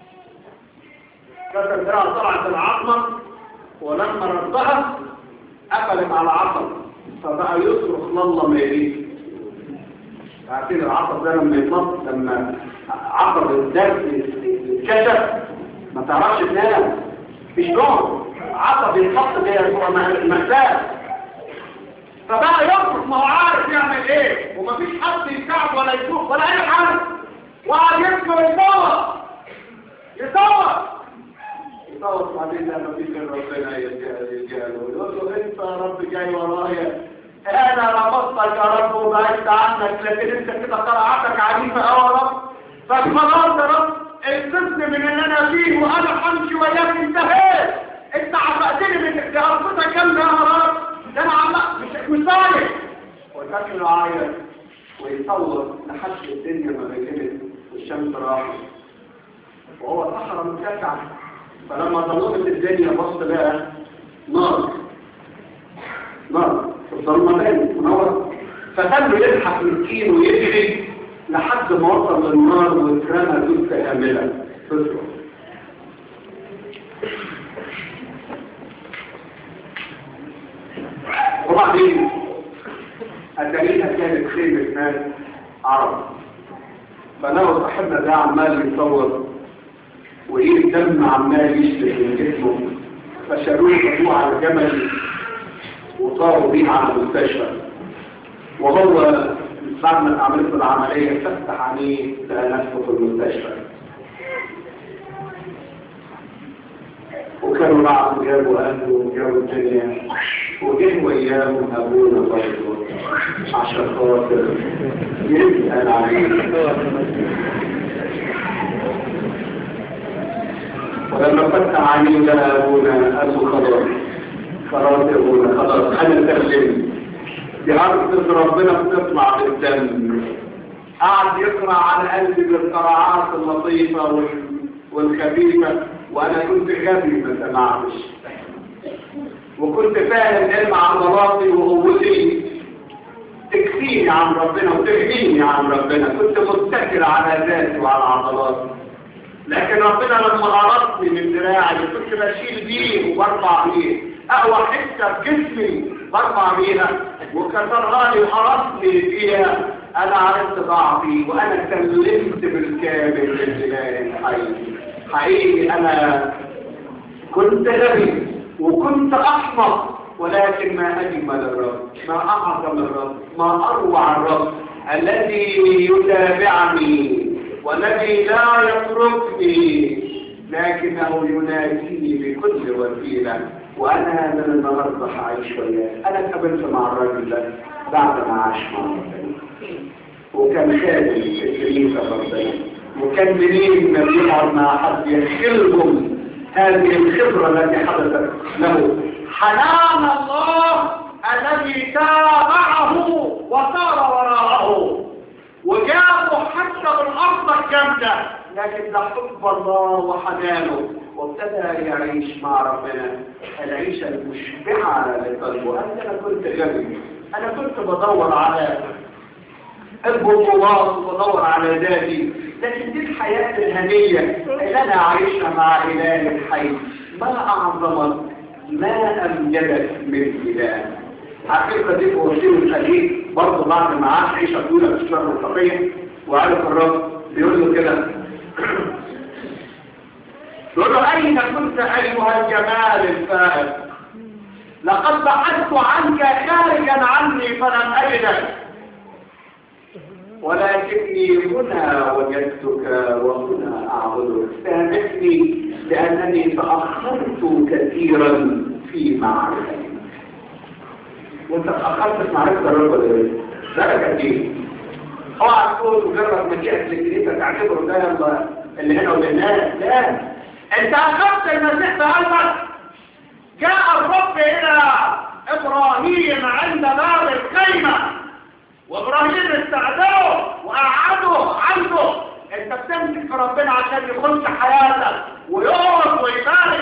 كسر ذراعه طلعت العظمه ولما ردها قفلت على عصب فبقى يصرخ لله ما يريد عارفين العصب ده لما يطلق لما عصب الدرس يتكشف ما تعرفش تنام مش نوم عصب يتحط زي المساء فبقى يصرخ ما هو عارف يعمل ايه ومفيش حد يساعد ولا يشوف ولا اي حاجه وقعد يبكي ويصوت يصوت يصوت بعدين لما في كان ربنا يجاله يقول له انت يا رب جاي ورايا انا رفضتك يا رب وبعدت عنك لكن انت كده قرعتك عنيفه قوي يا رب فخلاص يا رب انقذني من اللي انا فيه وانا همشي وياك انتهيت انت عفقتني من ارضك جامده يا رب ده انا عم مش مش صالح وشكله عايز ويصور لحد الدنيا ما بينت والشمس راحت وهو صحراء متسع فلما ظلمت الدنيا بص لقى نار نار الظلمة بانت منور فخلوا يضحك مسكين ويجري لحد ما وصل للنار واترمى جثة كاملة تصرف وبعدين الدليل كانت خيمة ناس عرب فلو صاحبنا ده عمال يصور وايه الدم عمال يشرق من جسمه فشالوه خدوه على الجمل وطاروا بيه على المستشفى وهو بعد ما عملت العملية فتح عليه لقى نفسه في المستشفى وكانوا بعض جابوا أهله وجابوا الدنيا وجه وياهم أبونا برضه عشان خاطر يسأل عليه ولما فتح عليه لقى أبونا قال له خلاص خلاص يا أبونا خلاص أنا سلمت دي عرض ربنا بتطلع بالدم قعد يقرأ على قلبي بالقراءات اللطيفة والخفيفة وأنا كنت غبي ما سمعتش وكنت فاهم علم عضلاتي وقوتي تكفيني عن ربنا وتغنيني عن ربنا كنت متكل على ذاتي وعلى عضلاتي لكن ربنا لما غرضني من دراعي كنت بشيل بيه وبرفع بيه اقوى حته في جسمي برفع بيها وكسرها لي وحرصني فيها انا عرفت ضعفي وانا سلمت بالكامل لله الحي حقيقي انا كنت غبي وكنت احمق ولكن ما اجمل الرب ما اعظم الرب ما اروع الرب الذي يتابعني والذي لا يتركني لكنه يناديني بكل وسيله وانا من النهارده هعيش وياه انا اتقابلت مع الراجل ده بعد ما عاش مع ربنا وكان خادم في الكنيسه ربنا وكان منين ما بيقعد مع حد يخلهم هذه الخبره التي حدثت له حنان الله الذي تابعه وسار وراءه وجابه حتى بالارض الجامده لكن ده حب الله وحنانه وابتدى يعيش مع ربنا العيشة المشبعة لقلبه أنا كنت غبي أنا كنت بدور على البطولات وبدور على ذاتي لكن دي الحياة الهنية اللي أنا عايشها مع إله الحي ما أعظمك ما أمجدك من إله حقيقة دي وسيم الخليل برضه بعد ما عاش عيشة طويلة في الشر الخطية وعارف الرب بيقول له كده يقول له أين كنت أيها الجمال الفائق لقد بحثت عنك خارجا عني فلم أجدك ولكني هنا وجدتك وهنا أعبدك سامحني لأنني تأخرت كثيرا في معرفتك وانت تأخرت في معرفة الرب ولا ايه؟ ذلك كثير اوعى تقول مجرد ما جئت للكنيسة تعتبره ده اللي هنا واللي هناك لا انت اخذت المسيح بقلبك جاء الرب الى ابراهيم عند باب الخيمة وابراهيم استعدله وقعده عنده انت بتمسك في ربنا عشان يخش حياتك ويقعد ويبارك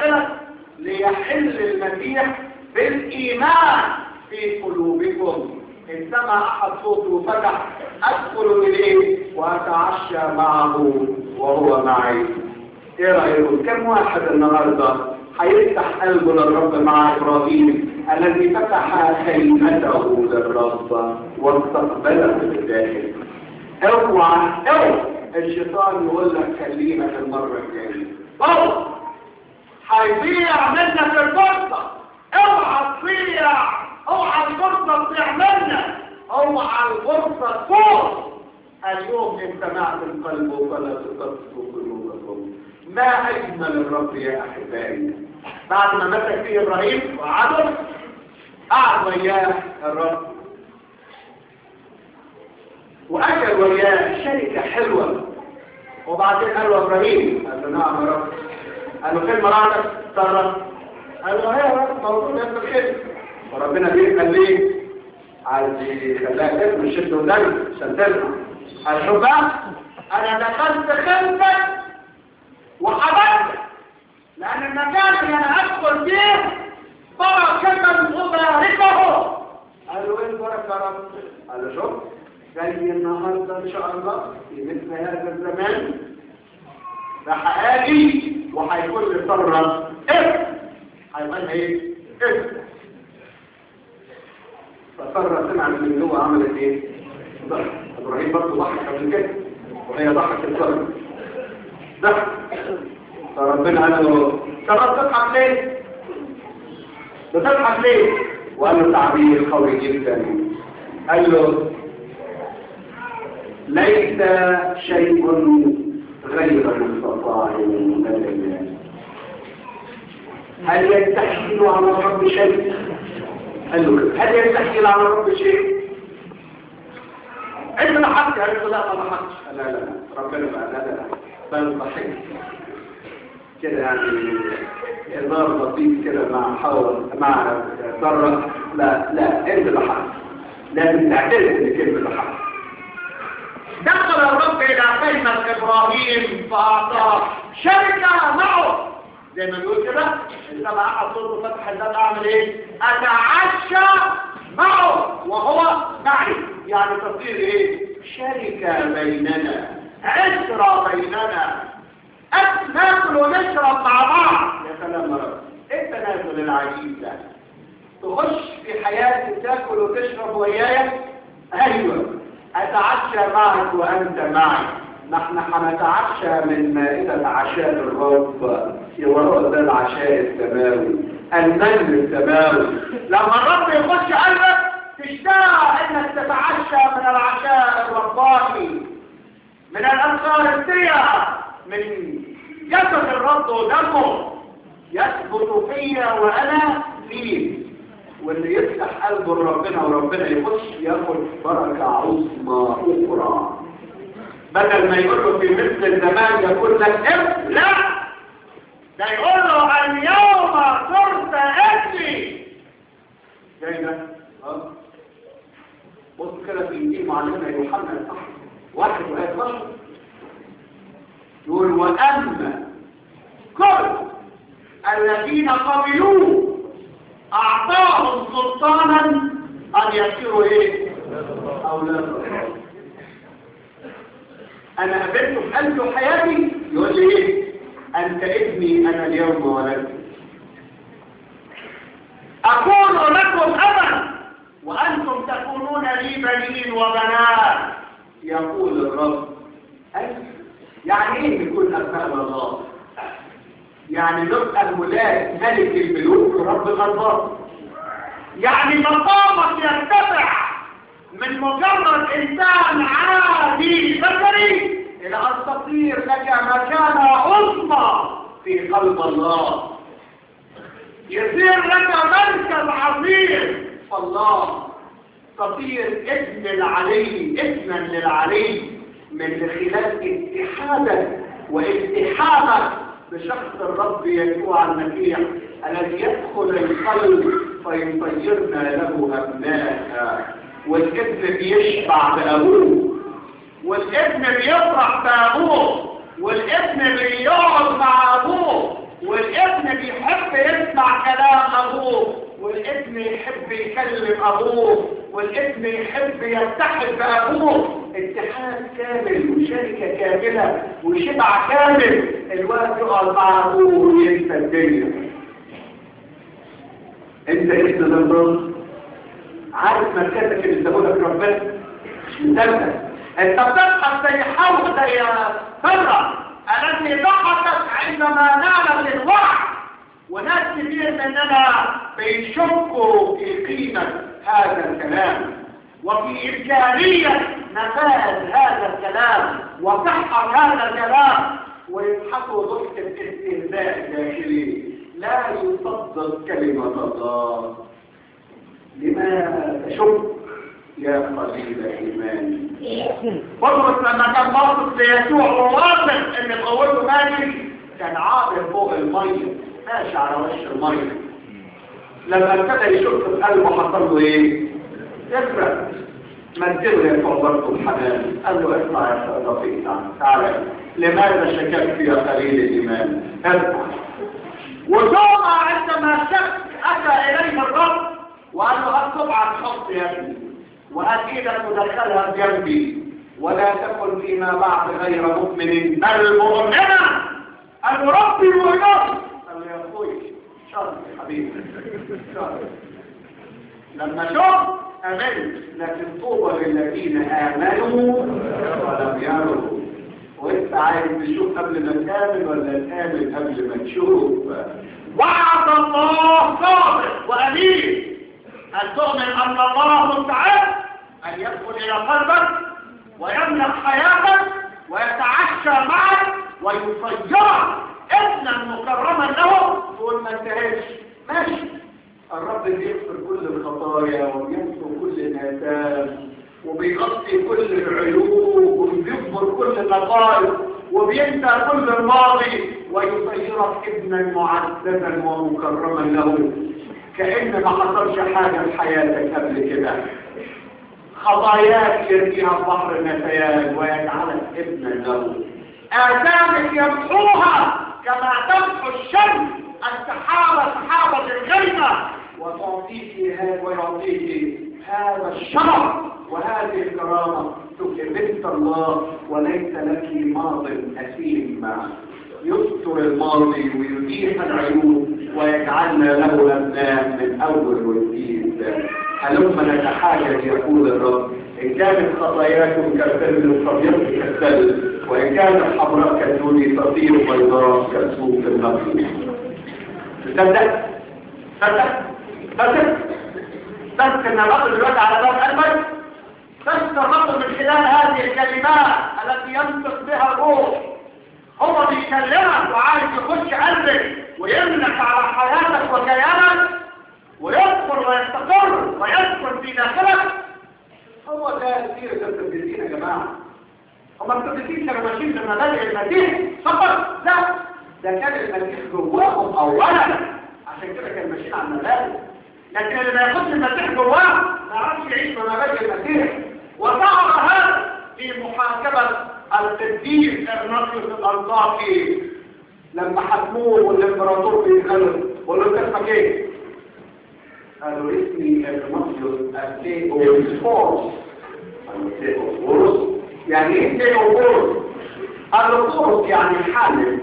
الداخلة ليحل المسيح بالإيمان في قلوبكم إن سمع أحد صوته وفتح أدخل إليه وأتعشى معه وهو معي إيه رأيكم كم واحد النهاردة هيفتح قلبه للرب مع إبراهيم الذي فتح خيمته للرب واستقبله بالداخل اوعى اوعى الشيطان يقول لك خلينا في المرة الجاية اوعى هيضيع منك الفرصة اوعى تضيع اوعى الفرصة تضيع منك اوعى الفرصة تفوت اليوم ان سمعت القلب فلا تقصوا قلوبكم ما اجمل الرب يا احبائي بعد ما مسك فيه ابراهيم وعدل قعد وياه الرب واكل وياه شركه حلوه وبعدين قال له ابراهيم قال له نعم يا رب قال له فين مراتك صرف قال له هي يا رب موجود يا ابن وربنا بيسال ليه عايز يخليها تسمع شد ودم عشان تسمع قال شوف بقى انا دخلت خلفك وحبستك لان المكان اللي انا هدخل فيه بركة أباركه قال له ايه البركة يا رب قال له شوف زي النهارده ان شاء الله في مثل هذا الزمان راح اجي وهيكون لي ثروه ايه هيبقى ايه ايه فثروه سمع من اللي هو عملت ايه ضحك ابراهيم برضه ضحك قبل كده وهي ضحكت الثروه ضحك فربنا قال له طب بتضحك ليه بتضحك ليه وقال له تعبير قوي جدا قال له ليس شيء غير مستطاع لله هل يستحيل على الرب شيء قال له هل يستحيل على الرب شيء انت ضحكت قال له لا ما ضحكتش لا لا لا ربنا بقى لا لا لا بل ضحكت كده يعني هزار لطيف كده مع حول مع ذره لا لا انت ضحكت لازم تعترف ان كلمه ضحكت دخل الرب الى خيمة ابراهيم فاعطاه شركة معه زي ما بيقول كده انت بقى احد صوته فتح الباب اعمل ايه اتعشى معه وهو معي يعني تصير ايه شركة بيننا عشرة بيننا ناكل ونشرب مع بعض يا سلام يا رب ايه التنازل العجيب ده تخش في حياتي تاكل وتشرب وياي ايوه أتعشى معك وأنت معي نحن حنتعشى من مائدة عشاء الرب وهو ده العشاء السماوي المن السماوي لما الرب يخش قلبك تشتاق انك تتعشى من العشاء الرباني من الأنصارية من جسد الرب ودمه يثبت فيا وأنا فيه واللي يفتح قلبه لربنا وربنا يخش ياخد بركة عظمى أخرى بدل ما يقول له في مثل الزمان يقول لك ابن لا ده يقول له اليوم صرت ابني زي ده اه بص كده في انجيل معلمنا يوحنا صح واحد وآية 12 يقول وأما كل الذين قبلوه أعطاهم سلطانا أن يصيروا إيه؟ أولاد الله أنا قابلته في قلبي وحياتي يقول لي إيه؟ أنت ابني أنا اليوم ولدت أكون لكم أبا وأنتم تكونون لي بنين وبنات يقول الرب أي يعني إيه يكون أبناء الله؟ يعني نبقى الولاد ملك الملوك رب الأرباب يعني مقامك يرتفع من مجرد إنسان عادي بشري إلى أن تصير لك مكانة عظمى في قلب الله يصير لك مركز عظيم فالله تصير ابن العلي ابنا للعلي من خلال اتحادك واتحادك بشخص الرب يسوع المسيح الذي يدخل القلب فيصيرنا له أبناء والابن بيشبع بأبوه والابن بيفرح بأبوه والابن بيقعد مع أبوه والابن بيحب يحب يسمع كلام ابوه والابن يحب يكلم ابوه والابن يحب يتحد بابوه اتحاد كامل وشركة كاملة وشبع كامل الوقت يقعد مع ابوه وينسى الدنيا انت ابن للرب عارف مركزك اللي اداهولك ربنا مش مدرسك انت بتضحك زي حوض زي فرة الذي ضحكت عندما نعلم الوعي وناس كثير مننا بيشكوا في قيمة هذا الكلام وفي إمكانية نفاذ هذا الكلام وصحة هذا الكلام ويضحكوا ضحك الاستهزاء داخلي لا يصدق كلمة الله لما تشك يا قليل إيمان بطرس لما كان باصص ليسوع وواثق ان قوته ماشي كان عابر فوق الميه ماشي على وش الميه لما ابتدى يشك في قلبه حصل له ايه؟ يفرق مدله يسوع برضه الحنان قال له اطلع يا رفيق تعالى لماذا شككت يا قليل الايمان؟ اطلع وثم عندما شك اتى اليه الرب وقال له هل تبعت حط يا ابني وأكيد تدخلها بجنبي ولا تكن فيما بعد غير مؤمن بل مؤمنا أن ربي ويرب قال له يا أخوي شر يا حبيبي شر لما شوف أمنت لكن طوبى للذين آمنوا ولم يروا وانت عايز تشوف قبل ما تآمن ولا تآمن قبل ما تشوف وعد الله صادق وأمين أن تؤمن أن الله مستعد أن يدخل إلى قلبك ويملك حياتك ويتعشى معك ويصيرك ابنا مكرما له تقول ما انتهيش ماشي الرب بيغفر كل الخطايا وبيغفر كل الآثام وبيغطي كل العيوب وبيغفر كل النقائص وبينسى كل الماضي ويصيرك ابنا معززا ومكرما له كأن ما حصلش حاجة في حياتك قبل كده خطاياك يرميها البحر النسيان ويجعلك ابنا له آثامك يمحوها كما تمحو الشمس السحابة سحابة الغيمة وتعطيك هذا ويعطيك هذا الشرف وهذه الكرامة تكبت الله وليس لك ماض أثيم يستر الماضي ويزيح العيوب ويجعلنا له أبناء من أول وجديد هلما نتحاجج يقول الرب إن كانت خطاياكم كالثلج فبيض كالثلج وإن كانت حمراء كالدود تصير بيضاء كالسوق النقي تصدق تصدق تصدق تصدق ان الرب دلوقتي على باب قلبك تصدق الرب من خلال هذه الكلمات التي ينطق بها الروح هو بيكلمك وعايز يخش قلبك ويملك على حياتك وكيانك ويدخل ويستقر ويدخل في داخلك هو ده كثير القديسين يا جماعه هم القديسين كانوا ماشيين بمبادئ المسيح فقط لا ده كان المسيح جواهم اولا عشان كده كانوا ماشيين على المبادئ لكن اللي ما ياخدش المسيح جواه ما يعرفش يعيش بمبادئ المسيح وظهر هذا في محاكمه القديس ارناطيوس الانطاكي لما حكموه والامبراطور بيسأله قالوا له اسمك ايه؟ قالوا اسمي ارناطيوس التيوفورس قالوا تيوفورس يعني ايه تيوفورس؟ قالوا فورس يعني حامل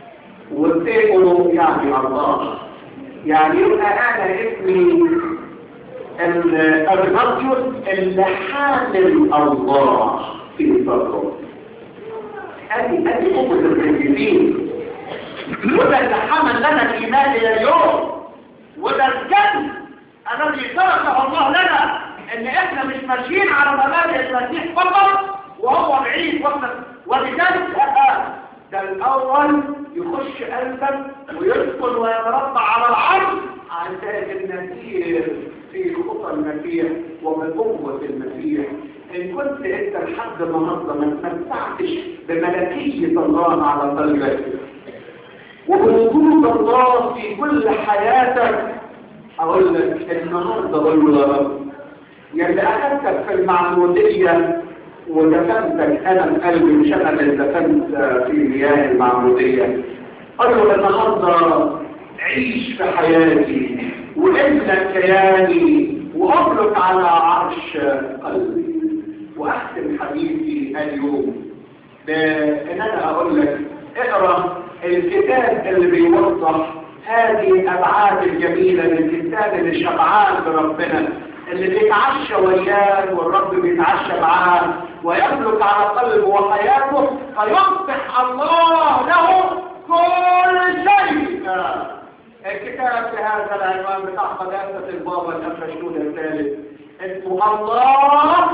والتيو يعني الله يعني يبقى انا اسمي الارناطيوس اللي حامل الله في صدره ادي ادي قوه القديسين وده اللي حمل لنا الايمان الى اليوم وده الجد الذي تركه الله لنا ان احنا مش ماشيين على مبادئ المسيح فقط وهو بعيد وقت ولذلك ده الاول يخش قلبك ويدخل ويتربع على العرض عن تاج النسير في خطى المسيح وبقوة المسيح ان كنت انت لحد النهارده ما تمتعتش بملكية الله على قلبك وبوجود الله في كل حياتك اقول لك النهارده اقول له يا رب يلي اخذتك في المعموديه ودفنتك انا من قلبي مش انا اللي دفنت في مياه المعموديه قال له النهارده عيش في حياتي واملك كياني واملك على عرش قلبي واختم حديثي اليوم بان انا اقول لك اقرا الكتاب اللي بيوضح هذه الابعاد الجميله للانسان اللي شبعان بربنا اللي بيتعشى وياه والرب بيتعشى معاه ويملك على قلبه وحياته فيصبح الله له كل شيء الكتاب في هذا العنوان بتاع قداسة البابا الأفرشون الثالث اسمه الله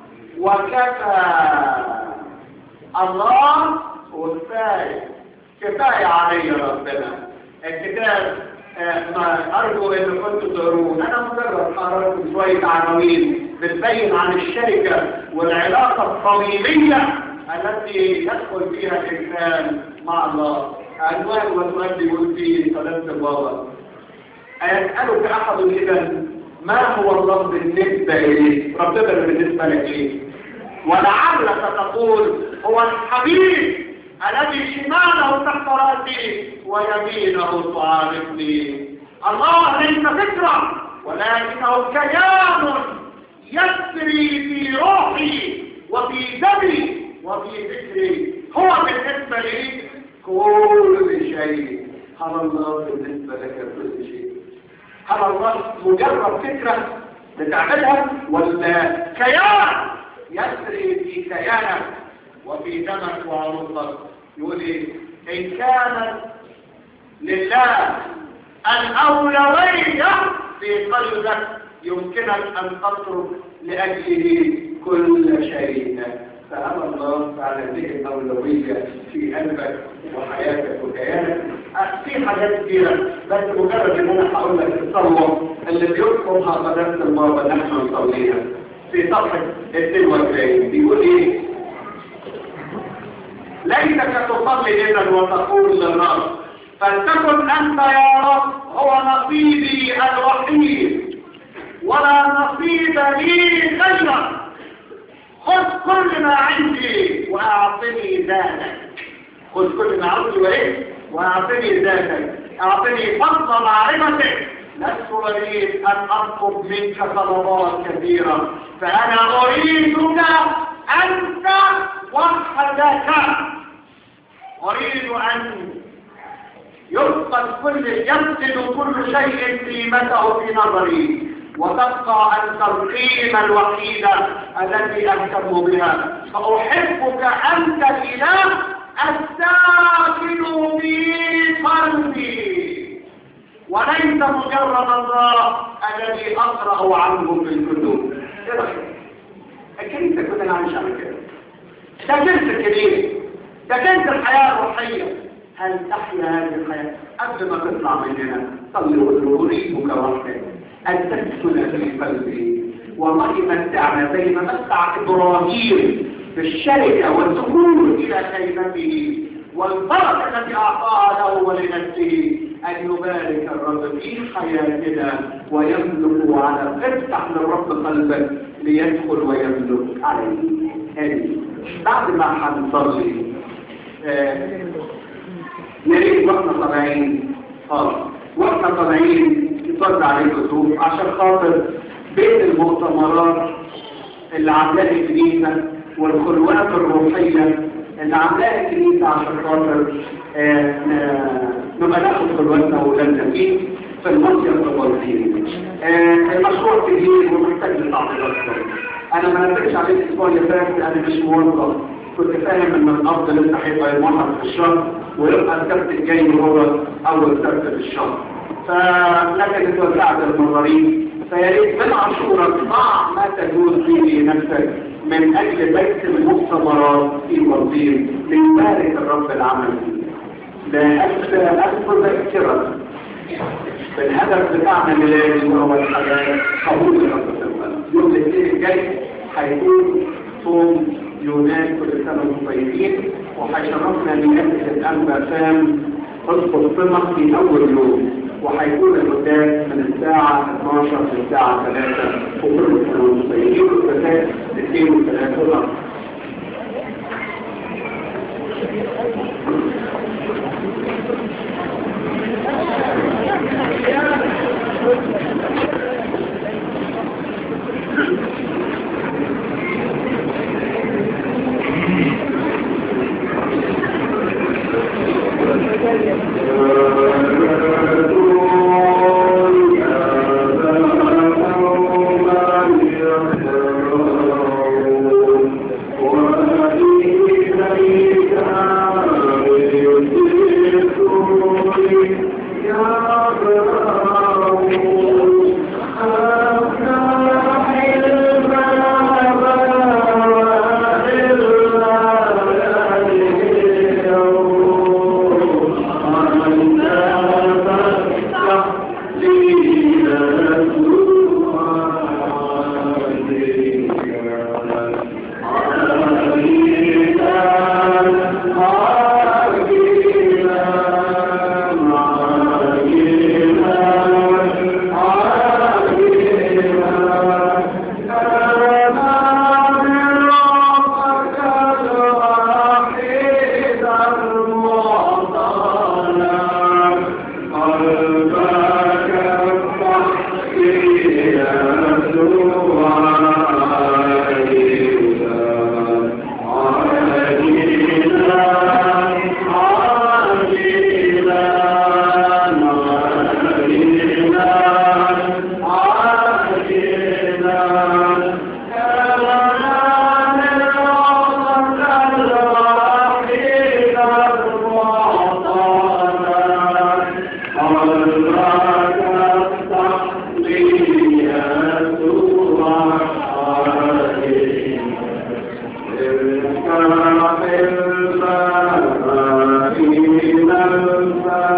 وكفى الله وكفاية كفاية علي ربنا الكتاب ما أرجو أن كنتوا تقروه أنا مجرد حضرتكم شوية عناوين بتبين عن الشركة والعلاقة الصميمية التي يدخل فيها الإنسان مع الله عنوان وتؤدي يقول فيه صلاة البابا أسألك أحد إذا ما هو الله بالنسبة إليه ربنا بالنسبة لك إيه ولعلك تقول هو الحبيب الذي شماله تحت رأسي ويمينه تعارضني الله ليس فكرة ولكنه كيان يسري في روحي وفي دمي وفي فكري هو بالنسبة لي كل شيء هل الله بالنسبة لك كل شيء هل الله مجرد فكرة بتعملها ولا كيان يسري في كيانك وفي دمك وعروضك يقول ايه ان كانت لله الاولوية في قلبك يمكنك ان تترك لاجله كل شيء فأما الله على هذه الأولوية في قلبك وحياتك وكيانك في حاجات كثيرة بس مجرد ان انا هقول لك الصلوة اللي بيطلبها قداسة البابا نحن نصليها في صفحة 42 بيقول ايه ليتك تصلي اذا وتقول للرب فلتكن انت يا رب هو نصيبي الوحيد ولا نصيب لي غيرك خذ كل ما عندي واعطني ذاتك خذ كل ما عندي وايه واعطني ذاتك اعطني فضل معرفتك لست اريد ان اطلب منك طلبات كثيره فانا اريدك انت وحدك اريد ان يفقد كل يفقد كل شيء قيمته في نظري وتبقى أنت القيمة الوحيدة التي أهتم بها فأحبك أنت الإله الساكن في قلبي وليس مجرد الله الذي أقرأ عنه في الكتب إيه رأيك؟ الكنيسة كلنا عايشة على كده ده جنس الكنيسة ده جنس الحياة الروحية هل تحيا هذه الحياة قبل ما تطلع مننا صلي وقل أريدك وحدك أن تسكن في قلبي والله متعنا زي ما متع إبراهيم في الشركة والدخول إلى كلمته والبركة التي أعطاها له ولنفسه أن يبارك الرب في حياتنا ويملك على افتح للرب قلبك ليدخل ويملك عليه هذه بعد ما هنصلي آه نريد واحنا طالعين اه واحنا طالعين يصد عليه الظروف عشان خاطر بين المؤتمرات اللي عاملاها الكنيسة والخلوات الروحية اللي عاملاها الكنيسة عشان خاطر نبقى ناخد خلواتنا وولادنا فيه في المصيف الوظيفي المشروع كبير ومحتاج لتعطيلات انا ما نزلتش عليه الاسبوع اللي فات انا مش موظف كنت فاهم ان القبض لسه هيبقى يوم واحد في الشهر ويبقى السبت الجاي هو اول سبت في الشهر فلكن اتوسعت المصاريف فيا ريت من عاشورا ضع ما تجوز به نفسك من اجل بيت المؤتمرات في وظيف ليبارك الرب العمل لا اذكر ذكرا الهدف بتاعنا ميلادي وهو الحياه قبول الرب يوم الاثنين الجاي هيكون صوم يونان كل سنه وانتم طيبين وهيشرفنا بنفس الانبا سام قصه الصمت في اول يوم وهيكون القداس من الساعة 12 للساعة 3 وكل سنة وانتم طيبين والقداس 2 و3 Thank you. الفاتحة